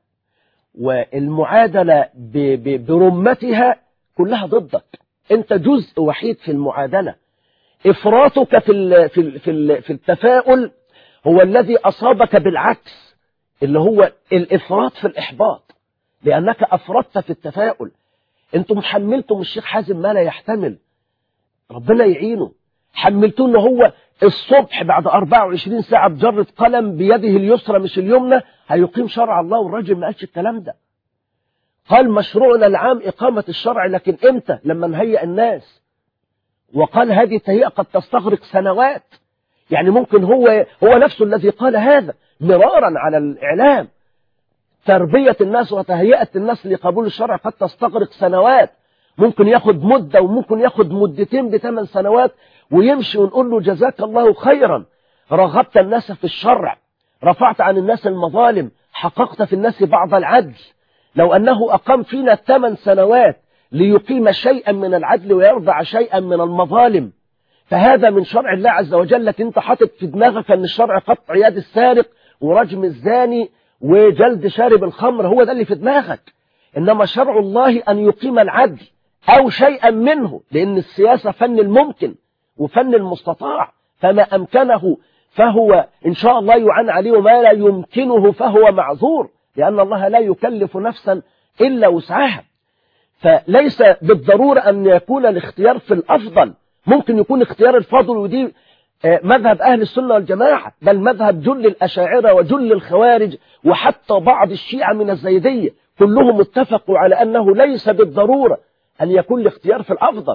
والمعادلة ب- ب- برمتها كلها ضدك أنت جزء وحيد في المعادلة إفراطك في ال- في ال- في ال- في التفاؤل هو الذي أصابك بالعكس اللي هو الإفراط في الإحباط لأنك أفرطت في التفاؤل أنتم حملتم الشيخ حازم ما لا يحتمل ربنا يعينه حملتوه ان هو الصبح بعد 24 ساعة بجرة قلم بيده اليسرى مش اليمنى هيقيم شرع الله والراجل ما قالش الكلام ده قال مشروعنا العام إقامة الشرع لكن إمتى لما نهيئ الناس وقال هذه التهيئة قد تستغرق سنوات يعني ممكن هو هو نفسه الذي قال هذا مرارا على الإعلام تربية الناس وتهيئة الناس لقبول الشرع قد تستغرق سنوات ممكن ياخد مدة وممكن ياخد مدتين بثمان سنوات ويمشي ونقول له جزاك الله خيرا رغبت الناس في الشرع رفعت عن الناس المظالم حققت في الناس بعض العدل لو أنه أقام فينا ثمان سنوات ليقيم شيئا من العدل ويرضع شيئا من المظالم فهذا من شرع الله عز وجل لكن انت حاطط في دماغك ان الشرع قطع يد السارق ورجم الزاني وجلد شارب الخمر هو ده اللي في دماغك انما شرع الله ان يقيم العدل او شيئا منه لان السياسة فن الممكن وفن المستطاع فما امكنه فهو ان شاء الله يعان عليه وما لا يمكنه فهو معذور لان الله لا يكلف نفسا الا وسعها فليس بالضرورة أن يكون الاختيار في الأفضل ممكن يكون اختيار الفاضل ودي آه، مذهب أهل السنة والجماعة بل مذهب جل الأشاعرة وجل الخوارج وحتى بعض الشيعة من الزيدية كلهم اتفقوا على أنه ليس بالضرورة أن يكون الاختيار في الأفضل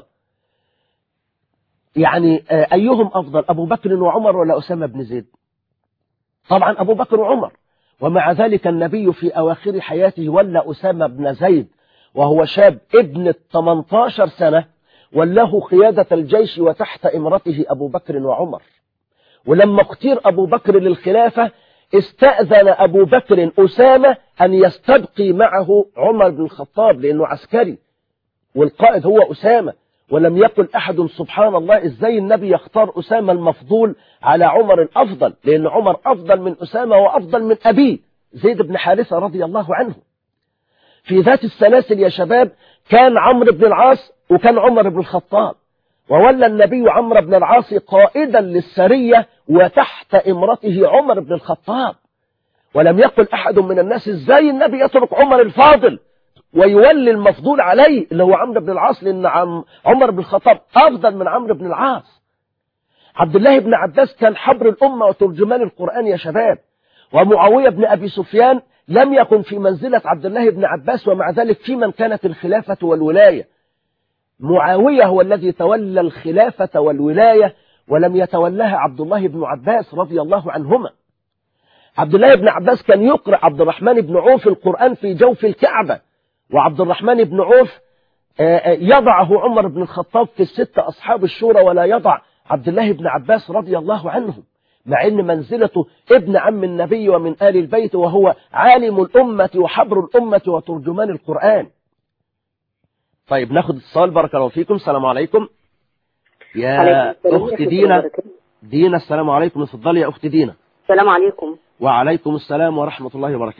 يعني آه، أيهم أفضل أبو بكر وعمر ولا أسامة بن زيد طبعا أبو بكر وعمر ومع ذلك النبي في أواخر حياته ولى أسامة بن زيد وهو شاب ابن 18 سنة وله قيادة الجيش وتحت إمرته أبو بكر وعمر ولما اختير أبو بكر للخلافة استأذن أبو بكر أسامة أن يستبقي معه عمر بن الخطاب لأنه عسكري والقائد هو أسامة ولم يقل أحد سبحان الله إزاي النبي يختار أسامة المفضول على عمر الأفضل لأن عمر أفضل من أسامة وأفضل من أبيه زيد بن حارثة رضي الله عنه في ذات السلاسل يا شباب كان عمرو بن العاص وكان عمر بن الخطاب وولى النبي عمرو بن العاص قائدا للسرية وتحت إمرته عمر بن الخطاب ولم يقل أحد من الناس ازاي النبي يترك عمر الفاضل ويولي المفضول عليه اللي هو عمرو بن العاص لأن عم عمر بن الخطاب أفضل من عمرو بن العاص عبد الله بن عباس كان حبر الأمة وترجمان القرآن يا شباب ومعاوية بن أبي سفيان لم يكن في منزلة عبد الله بن عباس ومع ذلك في من كانت الخلافة والولاية معاوية هو الذي تولى الخلافة والولاية ولم يتولاها عبد الله بن عباس رضي الله عنهما عبد الله بن عباس كان يقرأ عبد الرحمن بن عوف القرآن في جوف الكعبة وعبد الرحمن بن عوف يضعه عمر بن الخطاب في الست أصحاب الشورى ولا يضع عبد الله بن عباس رضي الله عنهم مع ان منزلته ابن عم النبي ومن آل البيت وهو عالم الأمة وحبر الأمة وترجمان القرآن طيب ناخد اتصال بارك الله فيكم السلام عليكم يا عليكم السلام أخت ورحمة الله دينا وبركاته. دينا السلام عليكم اتفضلي يا أخت دينا السلام عليكم وعليكم السلام ورحمة الله وبركاته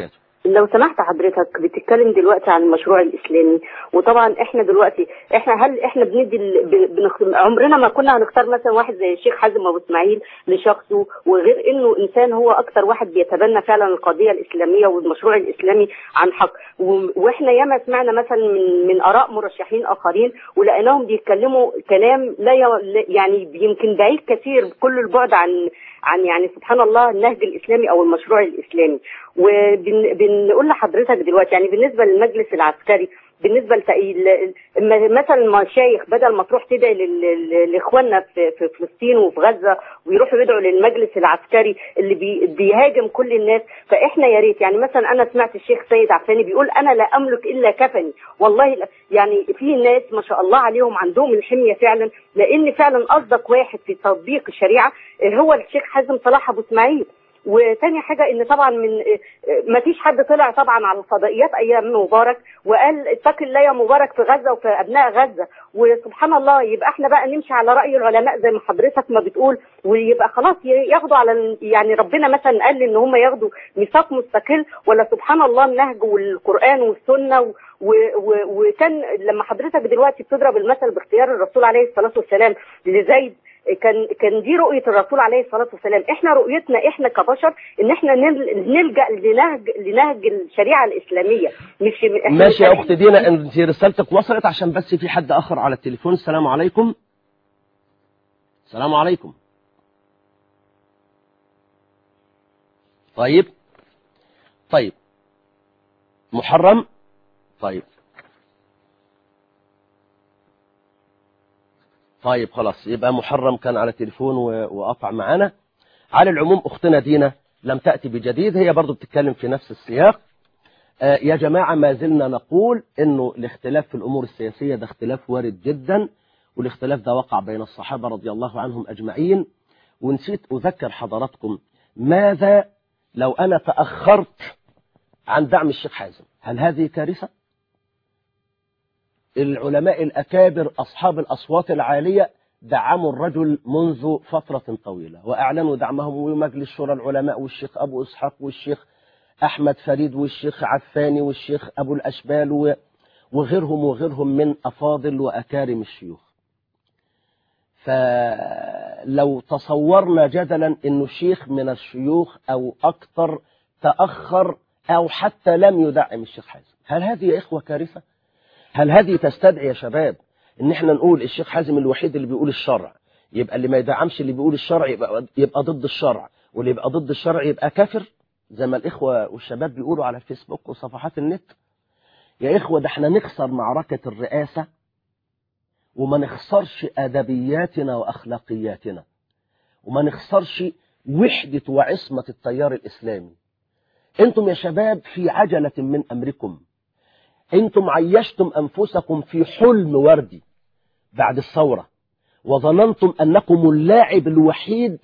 لو سمحت حضرتك بتتكلم دلوقتي عن المشروع الاسلامي وطبعا احنا دلوقتي احنا هل احنا بندي ال- ب- بنخ... عمرنا ما كنا هنختار مثلا واحد زي الشيخ حازم ابو اسماعيل لشخصه وغير انه انسان هو اكتر واحد بيتبنى فعلا القضيه الاسلاميه والمشروع الاسلامي عن حق و... واحنا ياما سمعنا مثلا من من اراء مرشحين اخرين ولقيناهم بيتكلموا كلام لا ي... لا- يعني يمكن بعيد كثير كل البعد عن عن يعني سبحان الله النهج الاسلامي او المشروع الاسلامي وبنقول لحضرتك دلوقتي يعني بالنسبه للمجلس العسكري بالنسبه لتأييد مثلا المشايخ بدل ما تروح تدعي لل- لل- لاخواننا في في فلسطين وفي غزه ويروحوا يدعوا للمجلس العسكري اللي بي بيهاجم كل الناس فاحنا يا ريت يعني مثلا انا سمعت الشيخ سيد عفاني بيقول انا لا املك الا كفني والله لا- يعني في ناس ما شاء الله عليهم عندهم الحميه فعلا لان فعلا اصدق واحد في تطبيق الشريعه هو الشيخ حازم صلاح ابو اسماعيل وتاني حاجة ان طبعا من ما فيش حد طلع طبعا على الفضائيات ايام مبارك وقال اتق الله يا مبارك في غزة وفي ابناء غزة وسبحان الله يبقى احنا بقى نمشي على رأي العلماء زي ما حضرتك ما بتقول ويبقى خلاص ياخدوا على ال- يعني ربنا مثلا قال ان هم ياخدوا ميثاق مستقل ولا سبحان الله النهج والقرآن والسنة و و و وكان لما حضرتك دلوقتي بتضرب المثل باختيار الرسول عليه الصلاة والسلام لزيد كان كان دي رؤيه الرسول عليه الصلاه والسلام احنا رؤيتنا احنا كبشر ان احنا نل- نلجا لنهج لنهج الشريعه الاسلاميه مش إحنا ماشي يا مش اخت دينا انت رسالتك وصلت عشان بس في حد اخر على التليفون السلام عليكم السلام عليكم طيب طيب محرم طيب طيب خلاص يبقى محرم كان على التليفون و- وقطع معانا على العموم اختنا دينا لم تأتي بجديد هي برضو بتتكلم في نفس السياق آه، يا جماعة ما زلنا نقول انه الاختلاف في الامور السياسية ده اختلاف وارد جدا والاختلاف ده وقع بين الصحابة رضي الله عنهم اجمعين ونسيت اذكر حضراتكم ماذا لو انا تأخرت عن دعم الشيخ حازم هل هذه كارثة العلماء الأكابر أصحاب الأصوات العالية دعموا الرجل منذ فترة طويلة وأعلنوا دعمهم ومجلس شورى العلماء والشيخ أبو إسحاق والشيخ أحمد فريد والشيخ عفاني والشيخ أبو الأشبال و- وغيرهم وغيرهم من أفاضل وأكارم الشيوخ فلو تصورنا جدلا أنه شيخ من الشيوخ أو أكثر تأخر أو حتى لم يدعم الشيخ حازم هل هذه يا إخوة كارثة؟ هل هذه تستدعي يا شباب ان احنا نقول الشيخ حازم الوحيد اللي بيقول الشرع يبقى اللي ما يدعمش اللي بيقول الشرع يبقى يبقى ضد الشرع واللي يبقى ضد الشرع يبقى كافر زي ما الاخوه والشباب بيقولوا على الفيسبوك وصفحات النت يا اخوه ده احنا نخسر معركه الرئاسه وما نخسرش ادبياتنا واخلاقياتنا وما نخسرش وحده وعصمه التيار الاسلامي انتم يا شباب في عجله من امركم انتم عيشتم انفسكم في حلم وردي بعد الثورة وظننتم انكم اللاعب الوحيد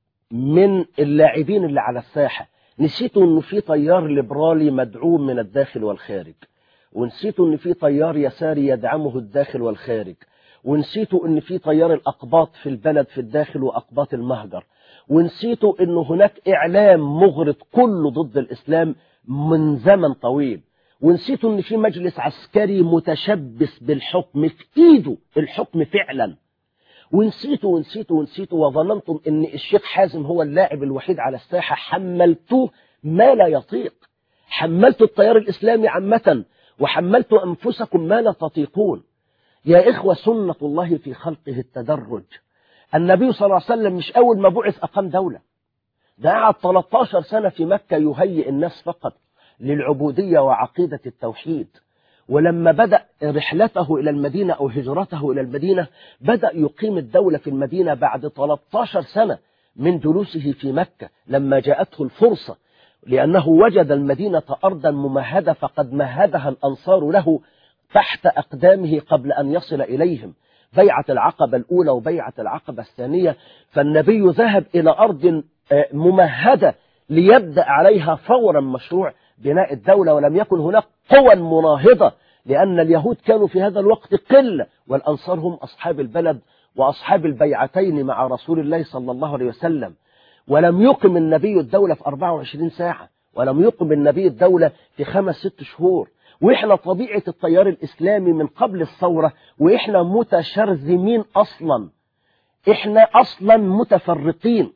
من اللاعبين اللي على الساحة نسيتوا ان في تيار ليبرالي مدعوم من الداخل والخارج ونسيتوا ان في تيار يساري يدعمه الداخل والخارج ونسيتوا ان في تيار الاقباط في البلد في الداخل واقباط المهجر ونسيتوا ان هناك اعلام مغرض كله ضد الاسلام من زمن طويل ونسيتوا ان في مجلس عسكري متشبث بالحكم في ايده الحكم فعلا ونسيتوا ونسيتوا ونسيتوا وظننتم ان الشيخ حازم هو اللاعب الوحيد على الساحة حملتوه ما لا يطيق حملتوا التيار الاسلامي عامة وحملتوا انفسكم ما لا تطيقون يا إخوة سنة الله في خلقه التدرج النبي صلى الله عليه وسلم مش أول ما بعث أقام دولة ده قعد 13 سنة في مكة يهيئ الناس فقط للعبودية وعقيدة التوحيد ولما بدأ رحلته إلى المدينة أو هجرته إلى المدينة بدأ يقيم الدولة في المدينة بعد 13 سنة من جلوسه في مكة لما جاءته الفرصة لأنه وجد المدينة أرضا ممهدة فقد مهدها الأنصار له تحت أقدامه قبل أن يصل إليهم بيعة العقبة الأولى وبيعة العقبة الثانية فالنبي ذهب إلى أرض ممهدة ليبدأ عليها فورا مشروع بناء الدولة ولم يكن هناك قوى مناهضة لأن اليهود كانوا في هذا الوقت قلة والأنصار هم أصحاب البلد وأصحاب البيعتين مع رسول الله صلى الله عليه وسلم ولم يقم النبي الدولة في 24 ساعة ولم يقم النبي الدولة في خمس ست شهور وإحنا طبيعة التيار الإسلامي من قبل الثورة وإحنا متشرذمين أصلا إحنا أصلا متفرقين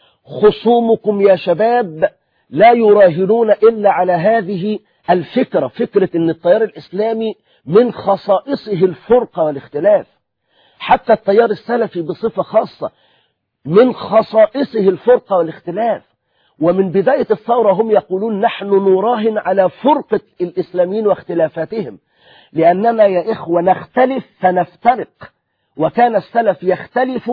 خصومكم يا شباب لا يراهنون إلا على هذه الفكرة فكرة أن التيار الإسلامي من خصائصه الفرقة والاختلاف حتى التيار السلفي بصفة خاصة من خصائصه الفرقة والاختلاف ومن بداية الثورة هم يقولون نحن نراهن على فرقة الإسلاميين واختلافاتهم لأننا يا إخوة نختلف فنفترق وكان السلف يختلف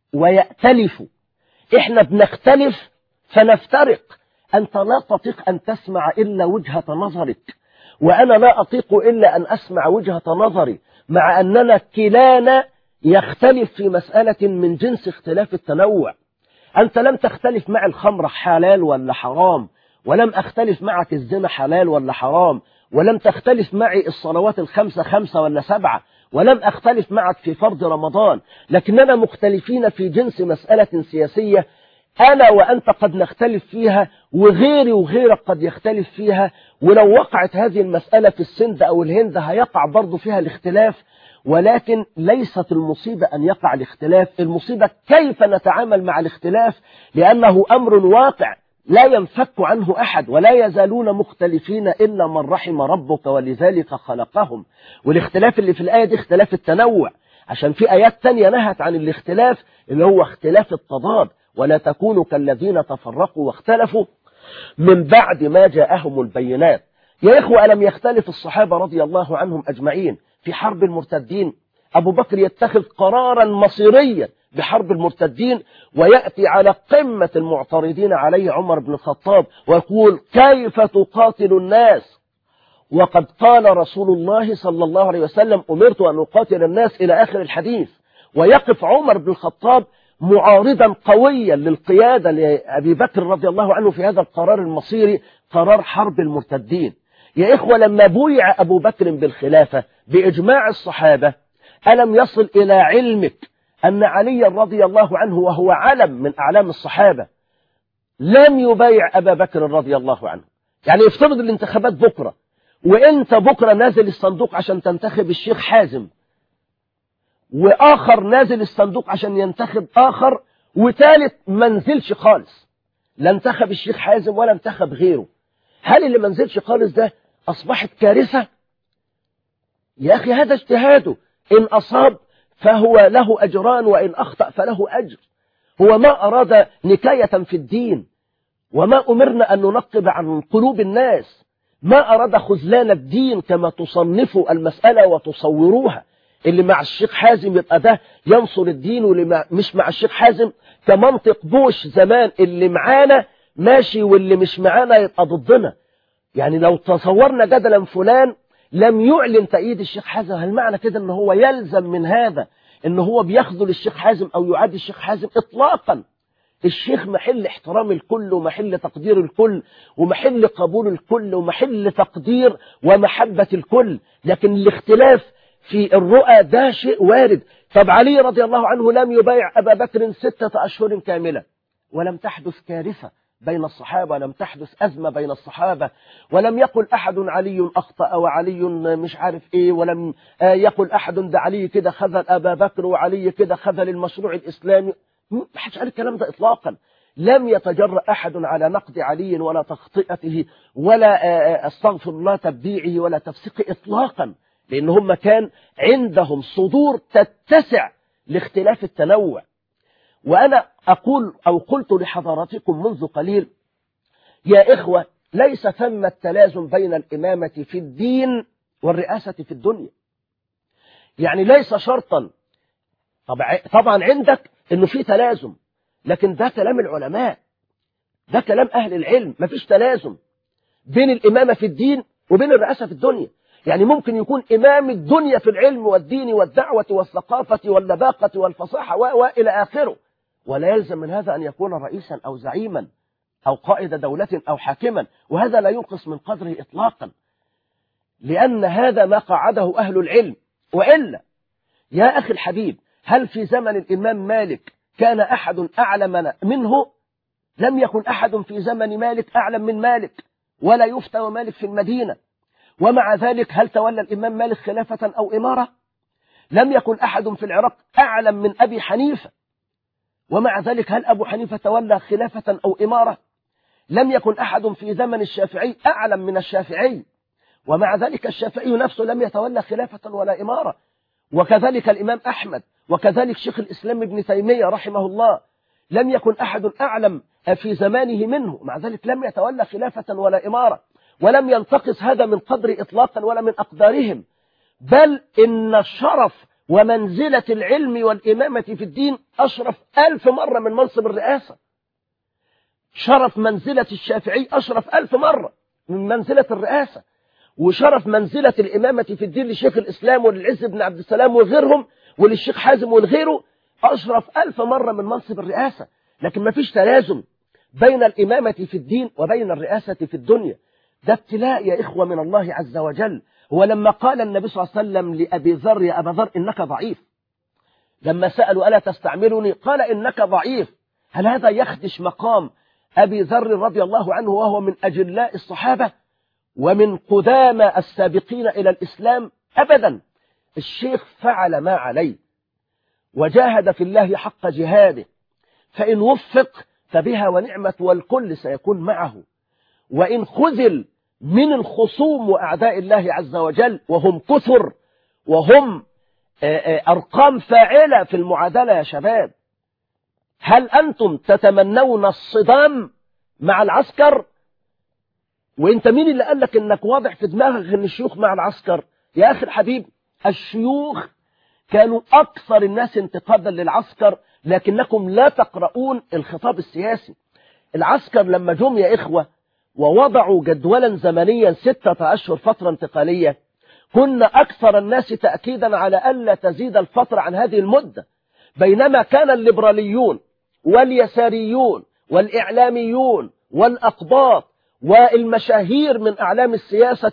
ويأتلف إحنا بنختلف فنفترق أنت لا تطيق أن تسمع إلا وجهة نظرك وأنا لا أطيق إلا أن أسمع وجهة نظري مع أننا كلانا يختلف في مسألة من جنس اختلاف التنوع أنت لم تختلف مع الخمر حلال ولا حرام ولم أختلف معك الزنا حلال ولا حرام ولم تختلف معي الصلوات الخمسة خمسة ولا سبعة ولم أختلف معك في فرض رمضان لكننا مختلفين في جنس مسألة سياسية أنا وأنت قد نختلف فيها وغيري وغيرك قد يختلف فيها ولو وقعت هذه المسألة في السند أو الهند هيقع برضو فيها الاختلاف ولكن ليست المصيبة أن يقع الاختلاف المصيبة كيف نتعامل مع الاختلاف لأنه أمر واقع لا ينفك عنه أحد ولا يزالون مختلفين إلا من رحم ربك ولذلك خلقهم والاختلاف اللي في الآية دي اختلاف التنوع عشان في آيات تانية نهت عن الاختلاف اللي هو اختلاف التضاد ولا تكونوا كالذين تفرقوا واختلفوا من بعد ما جاءهم البينات يا إخوة ألم يختلف الصحابة رضي الله عنهم أجمعين في حرب المرتدين أبو بكر يتخذ قرارا مصيريا بحرب المرتدين ويأتي على قمة المعترضين عليه عمر بن الخطاب ويقول كيف تقاتل الناس وقد قال رسول الله صلى الله عليه وسلم أمرت أن أقاتل الناس إلى آخر الحديث ويقف عمر بن الخطاب معارضا قويا للقيادة لأبي بكر رضي الله عنه في هذا القرار المصيري قرار حرب المرتدين يا إخوة لما بويع أبو بكر بالخلافة بإجماع الصحابة ألم يصل إلى علمك أن علي رضي الله عنه وهو علم من أعلام الصحابة لم يبايع أبا بكر رضي الله عنه يعني يفترض الانتخابات بكرة وانت بكرة نازل الصندوق عشان تنتخب الشيخ حازم وآخر نازل الصندوق عشان ينتخب آخر وثالث ما نزلش خالص لا انتخب الشيخ حازم ولا انتخب غيره هل اللي ما نزلش خالص ده أصبحت كارثة يا أخي هذا اجتهاده إن أصاب فهو له أجران وإن أخطأ فله أجر هو ما أراد نكاية في الدين وما أمرنا أن ننقب عن قلوب الناس ما أراد خذلان الدين كما تصنفوا المسألة وتصوروها اللي مع الشيخ حازم يبقى ده ينصر الدين واللي مع مش مع الشيخ حازم كمنطق بوش زمان اللي معانا ماشي واللي مش معانا يبقى ضدنا يعني لو تصورنا جدلا فلان لم يعلن تأييد الشيخ حازم هل معنى كده ان هو يلزم من هذا ان هو بيخذل الشيخ حازم او يعادي الشيخ حازم اطلاقا الشيخ محل احترام الكل ومحل تقدير الكل ومحل قبول الكل ومحل تقدير ومحبة الكل لكن الاختلاف في الرؤى ده شيء وارد طب علي رضي الله عنه لم يبايع أبا بكر ستة أشهر كاملة ولم تحدث كارثة بين الصحابة لم تحدث أزمة بين الصحابة ولم يقل أحد علي أخطأ وعلي مش عارف إيه ولم يقل أحد ده علي كده خذل أبا بكر وعلي كده خذل المشروع الإسلامي ما حدش قال الكلام ده إطلاقا لم يتجرأ أحد على نقد علي ولا تخطئته ولا استغفر الله تبديعه ولا تفسيقه إطلاقا لأن هم كان عندهم صدور تتسع لاختلاف التنوع وأنا أقول أو قلت لحضراتكم منذ قليل يا إخوة ليس ثم التلازم بين الإمامة في الدين والرئاسة في الدنيا يعني ليس شرطا طبعا عندك أنه في تلازم لكن ده كلام العلماء ده كلام أهل العلم مفيش تلازم بين الإمامة في الدين وبين الرئاسة في الدنيا يعني ممكن يكون إمام الدنيا في العلم والدين والدعوة والثقافة واللباقة والفصاحة وإلى آخره ولا يلزم من هذا أن يكون رئيسا أو زعيما أو قائد دولة أو حاكما وهذا لا ينقص من قدره إطلاقا لأن هذا ما قعده أهل العلم وإلا يا أخي الحبيب هل في زمن الإمام مالك كان أحد أعلم منه لم يكن أحد في زمن مالك أعلم من مالك ولا يفتى ومالك في المدينة ومع ذلك هل تولى الإمام مالك خلافة أو إمارة لم يكن أحد في العراق أعلم من أبي حنيفة ومع ذلك هل أبو حنيفة تولى خلافة أو إمارة لم يكن أحد في زمن الشافعي أعلم من الشافعي ومع ذلك الشافعي نفسه لم يتولى خلافة ولا إمارة وكذلك الإمام أحمد وكذلك شيخ الإسلام ابن تيمية رحمه الله لم يكن أحد أعلم في زمانه منه مع ذلك لم يتولى خلافة ولا إمارة ولم ينتقص هذا من قدر إطلاقا ولا من أقدارهم بل إن الشرف ومنزلة العلم والإمامة في الدين أشرف ألف مرة من منصب الرئاسة شرف منزلة الشافعي أشرف ألف مرة من منزلة الرئاسة وشرف منزلة الإمامة في الدين لشيخ الإسلام وللعز بن عبد السلام وغيرهم وللشيخ حازم ولغيره أشرف ألف مرة من منصب الرئاسة لكن ما فيش تلازم بين الإمامة في الدين وبين الرئاسة في الدنيا ده ابتلاء يا إخوة من الله عز وجل هو لما قال النبي صلى الله عليه وسلم لأبي ذر يا أبا ذر إنك ضعيف لما سألوا ألا تستعملني قال إنك ضعيف هل هذا يخدش مقام أبي ذر رضي الله عنه وهو من أجلاء الصحابة ومن قدامى السابقين إلى الإسلام أبدا الشيخ فعل ما عليه وجاهد في الله حق جهاده فإن وفق فبها ونعمة والكل سيكون معه وإن خذل من الخصوم وأعداء الله عز وجل وهم كثر وهم أرقام فاعلة في المعادلة يا شباب هل أنتم تتمنون الصدام مع العسكر وانت مين اللي قال لك انك واضح في دماغك ان الشيوخ مع العسكر يا اخي الحبيب الشيوخ كانوا اكثر الناس انتقادا للعسكر لكنكم لا تقرؤون الخطاب السياسي العسكر لما جم يا اخوة ووضعوا جدولا زمنيا ستة اشهر فترة انتقالية كنا اكثر الناس تأكيدا على الا تزيد الفترة عن هذه المدة بينما كان الليبراليون واليساريون والاعلاميون والاقباط والمشاهير من أعلام السياسة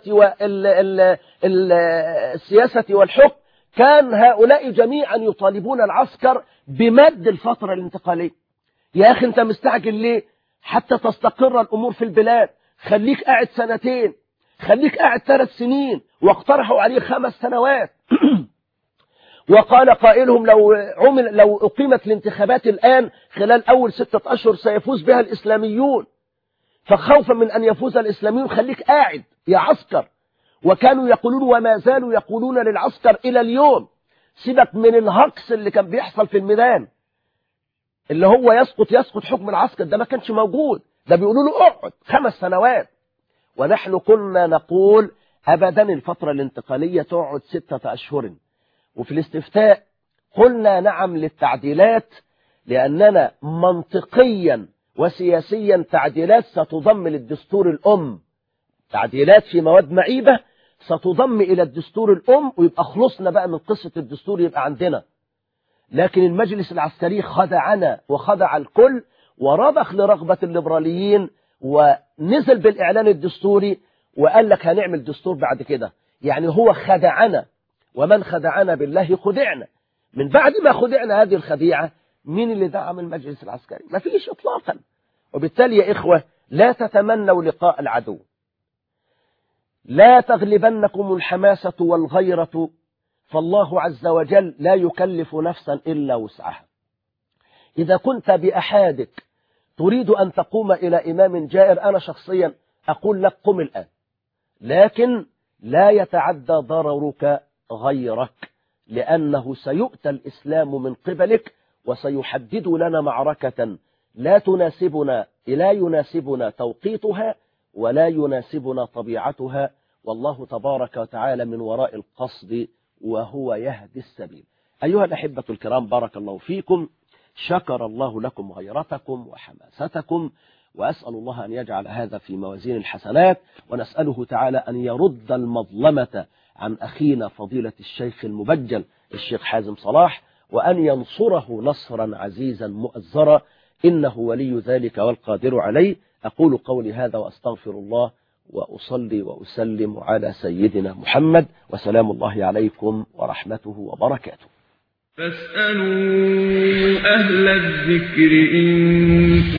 والسياسة والحكم كان هؤلاء جميعا يطالبون العسكر بمد الفترة الانتقالية يا أخي أنت مستعجل ليه حتى تستقر الأمور في البلاد خليك قاعد سنتين خليك قاعد ثلاث سنين واقترحوا عليه خمس سنوات وقال قائلهم لو عمل لو أقيمت الانتخابات الآن خلال أول ستة أشهر سيفوز بها الإسلاميون فخوفا من أن يفوز الإسلاميون خليك قاعد يا عسكر وكانوا يقولون وما زالوا يقولون للعسكر إلى اليوم سيبك من الهقص اللي كان بيحصل في الميدان اللي هو يسقط يسقط حكم العسكر ده ما كانش موجود ده بيقولوا له اقعد خمس سنوات ونحن كنا نقول أبدا الفترة الانتقالية تقعد ستة أشهر وفي الاستفتاء قلنا نعم للتعديلات لأننا منطقيا وسياسيا تعديلات ستضم للدستور الأم تعديلات في مواد معيبة ستضم إلى الدستور الأم ويبقى خلصنا بقى من قصة الدستور يبقى عندنا لكن المجلس العسكري خدعنا وخدع الكل ورضخ لرغبة الليبراليين ونزل بالإعلان الدستوري وقال لك هنعمل دستور بعد كده يعني هو خدعنا ومن خدعنا بالله خدعنا من بعد ما خدعنا هذه الخديعة مين اللي دعم المجلس العسكري ما فيش اطلاقا وبالتالي يا إخوة لا تتمنوا لقاء العدو لا تغلبنكم الحماسة والغيرة فالله عز وجل لا يكلف نفسا إلا وسعها إذا كنت بأحادك تريد أن تقوم إلى إمام جائر أنا شخصيا أقول لك قم الآن لكن لا يتعدى ضررك غيرك لأنه سيؤتى الإسلام من قبلك وسيحدد لنا معركة لا تناسبنا لا يناسبنا توقيتها ولا يناسبنا طبيعتها والله تبارك وتعالى من وراء القصد وهو يهدي السبيل أيها الأحبة الكرام بارك الله فيكم شكر الله لكم غيرتكم وحماستكم وأسأل الله أن يجعل هذا في موازين الحسنات ونسأله تعالى أن يرد المظلمة عن أخينا فضيلة الشيخ المبجل الشيخ حازم صلاح وأن ينصره نصرا عزيزا مؤزرا إنه ولي ذلك والقادر عليه أقول قولي هذا وأستغفر الله وأصلي وأسلم على سيدنا محمد وسلام الله عليكم ورحمته وبركاته فاسألوا أهل الذكر إن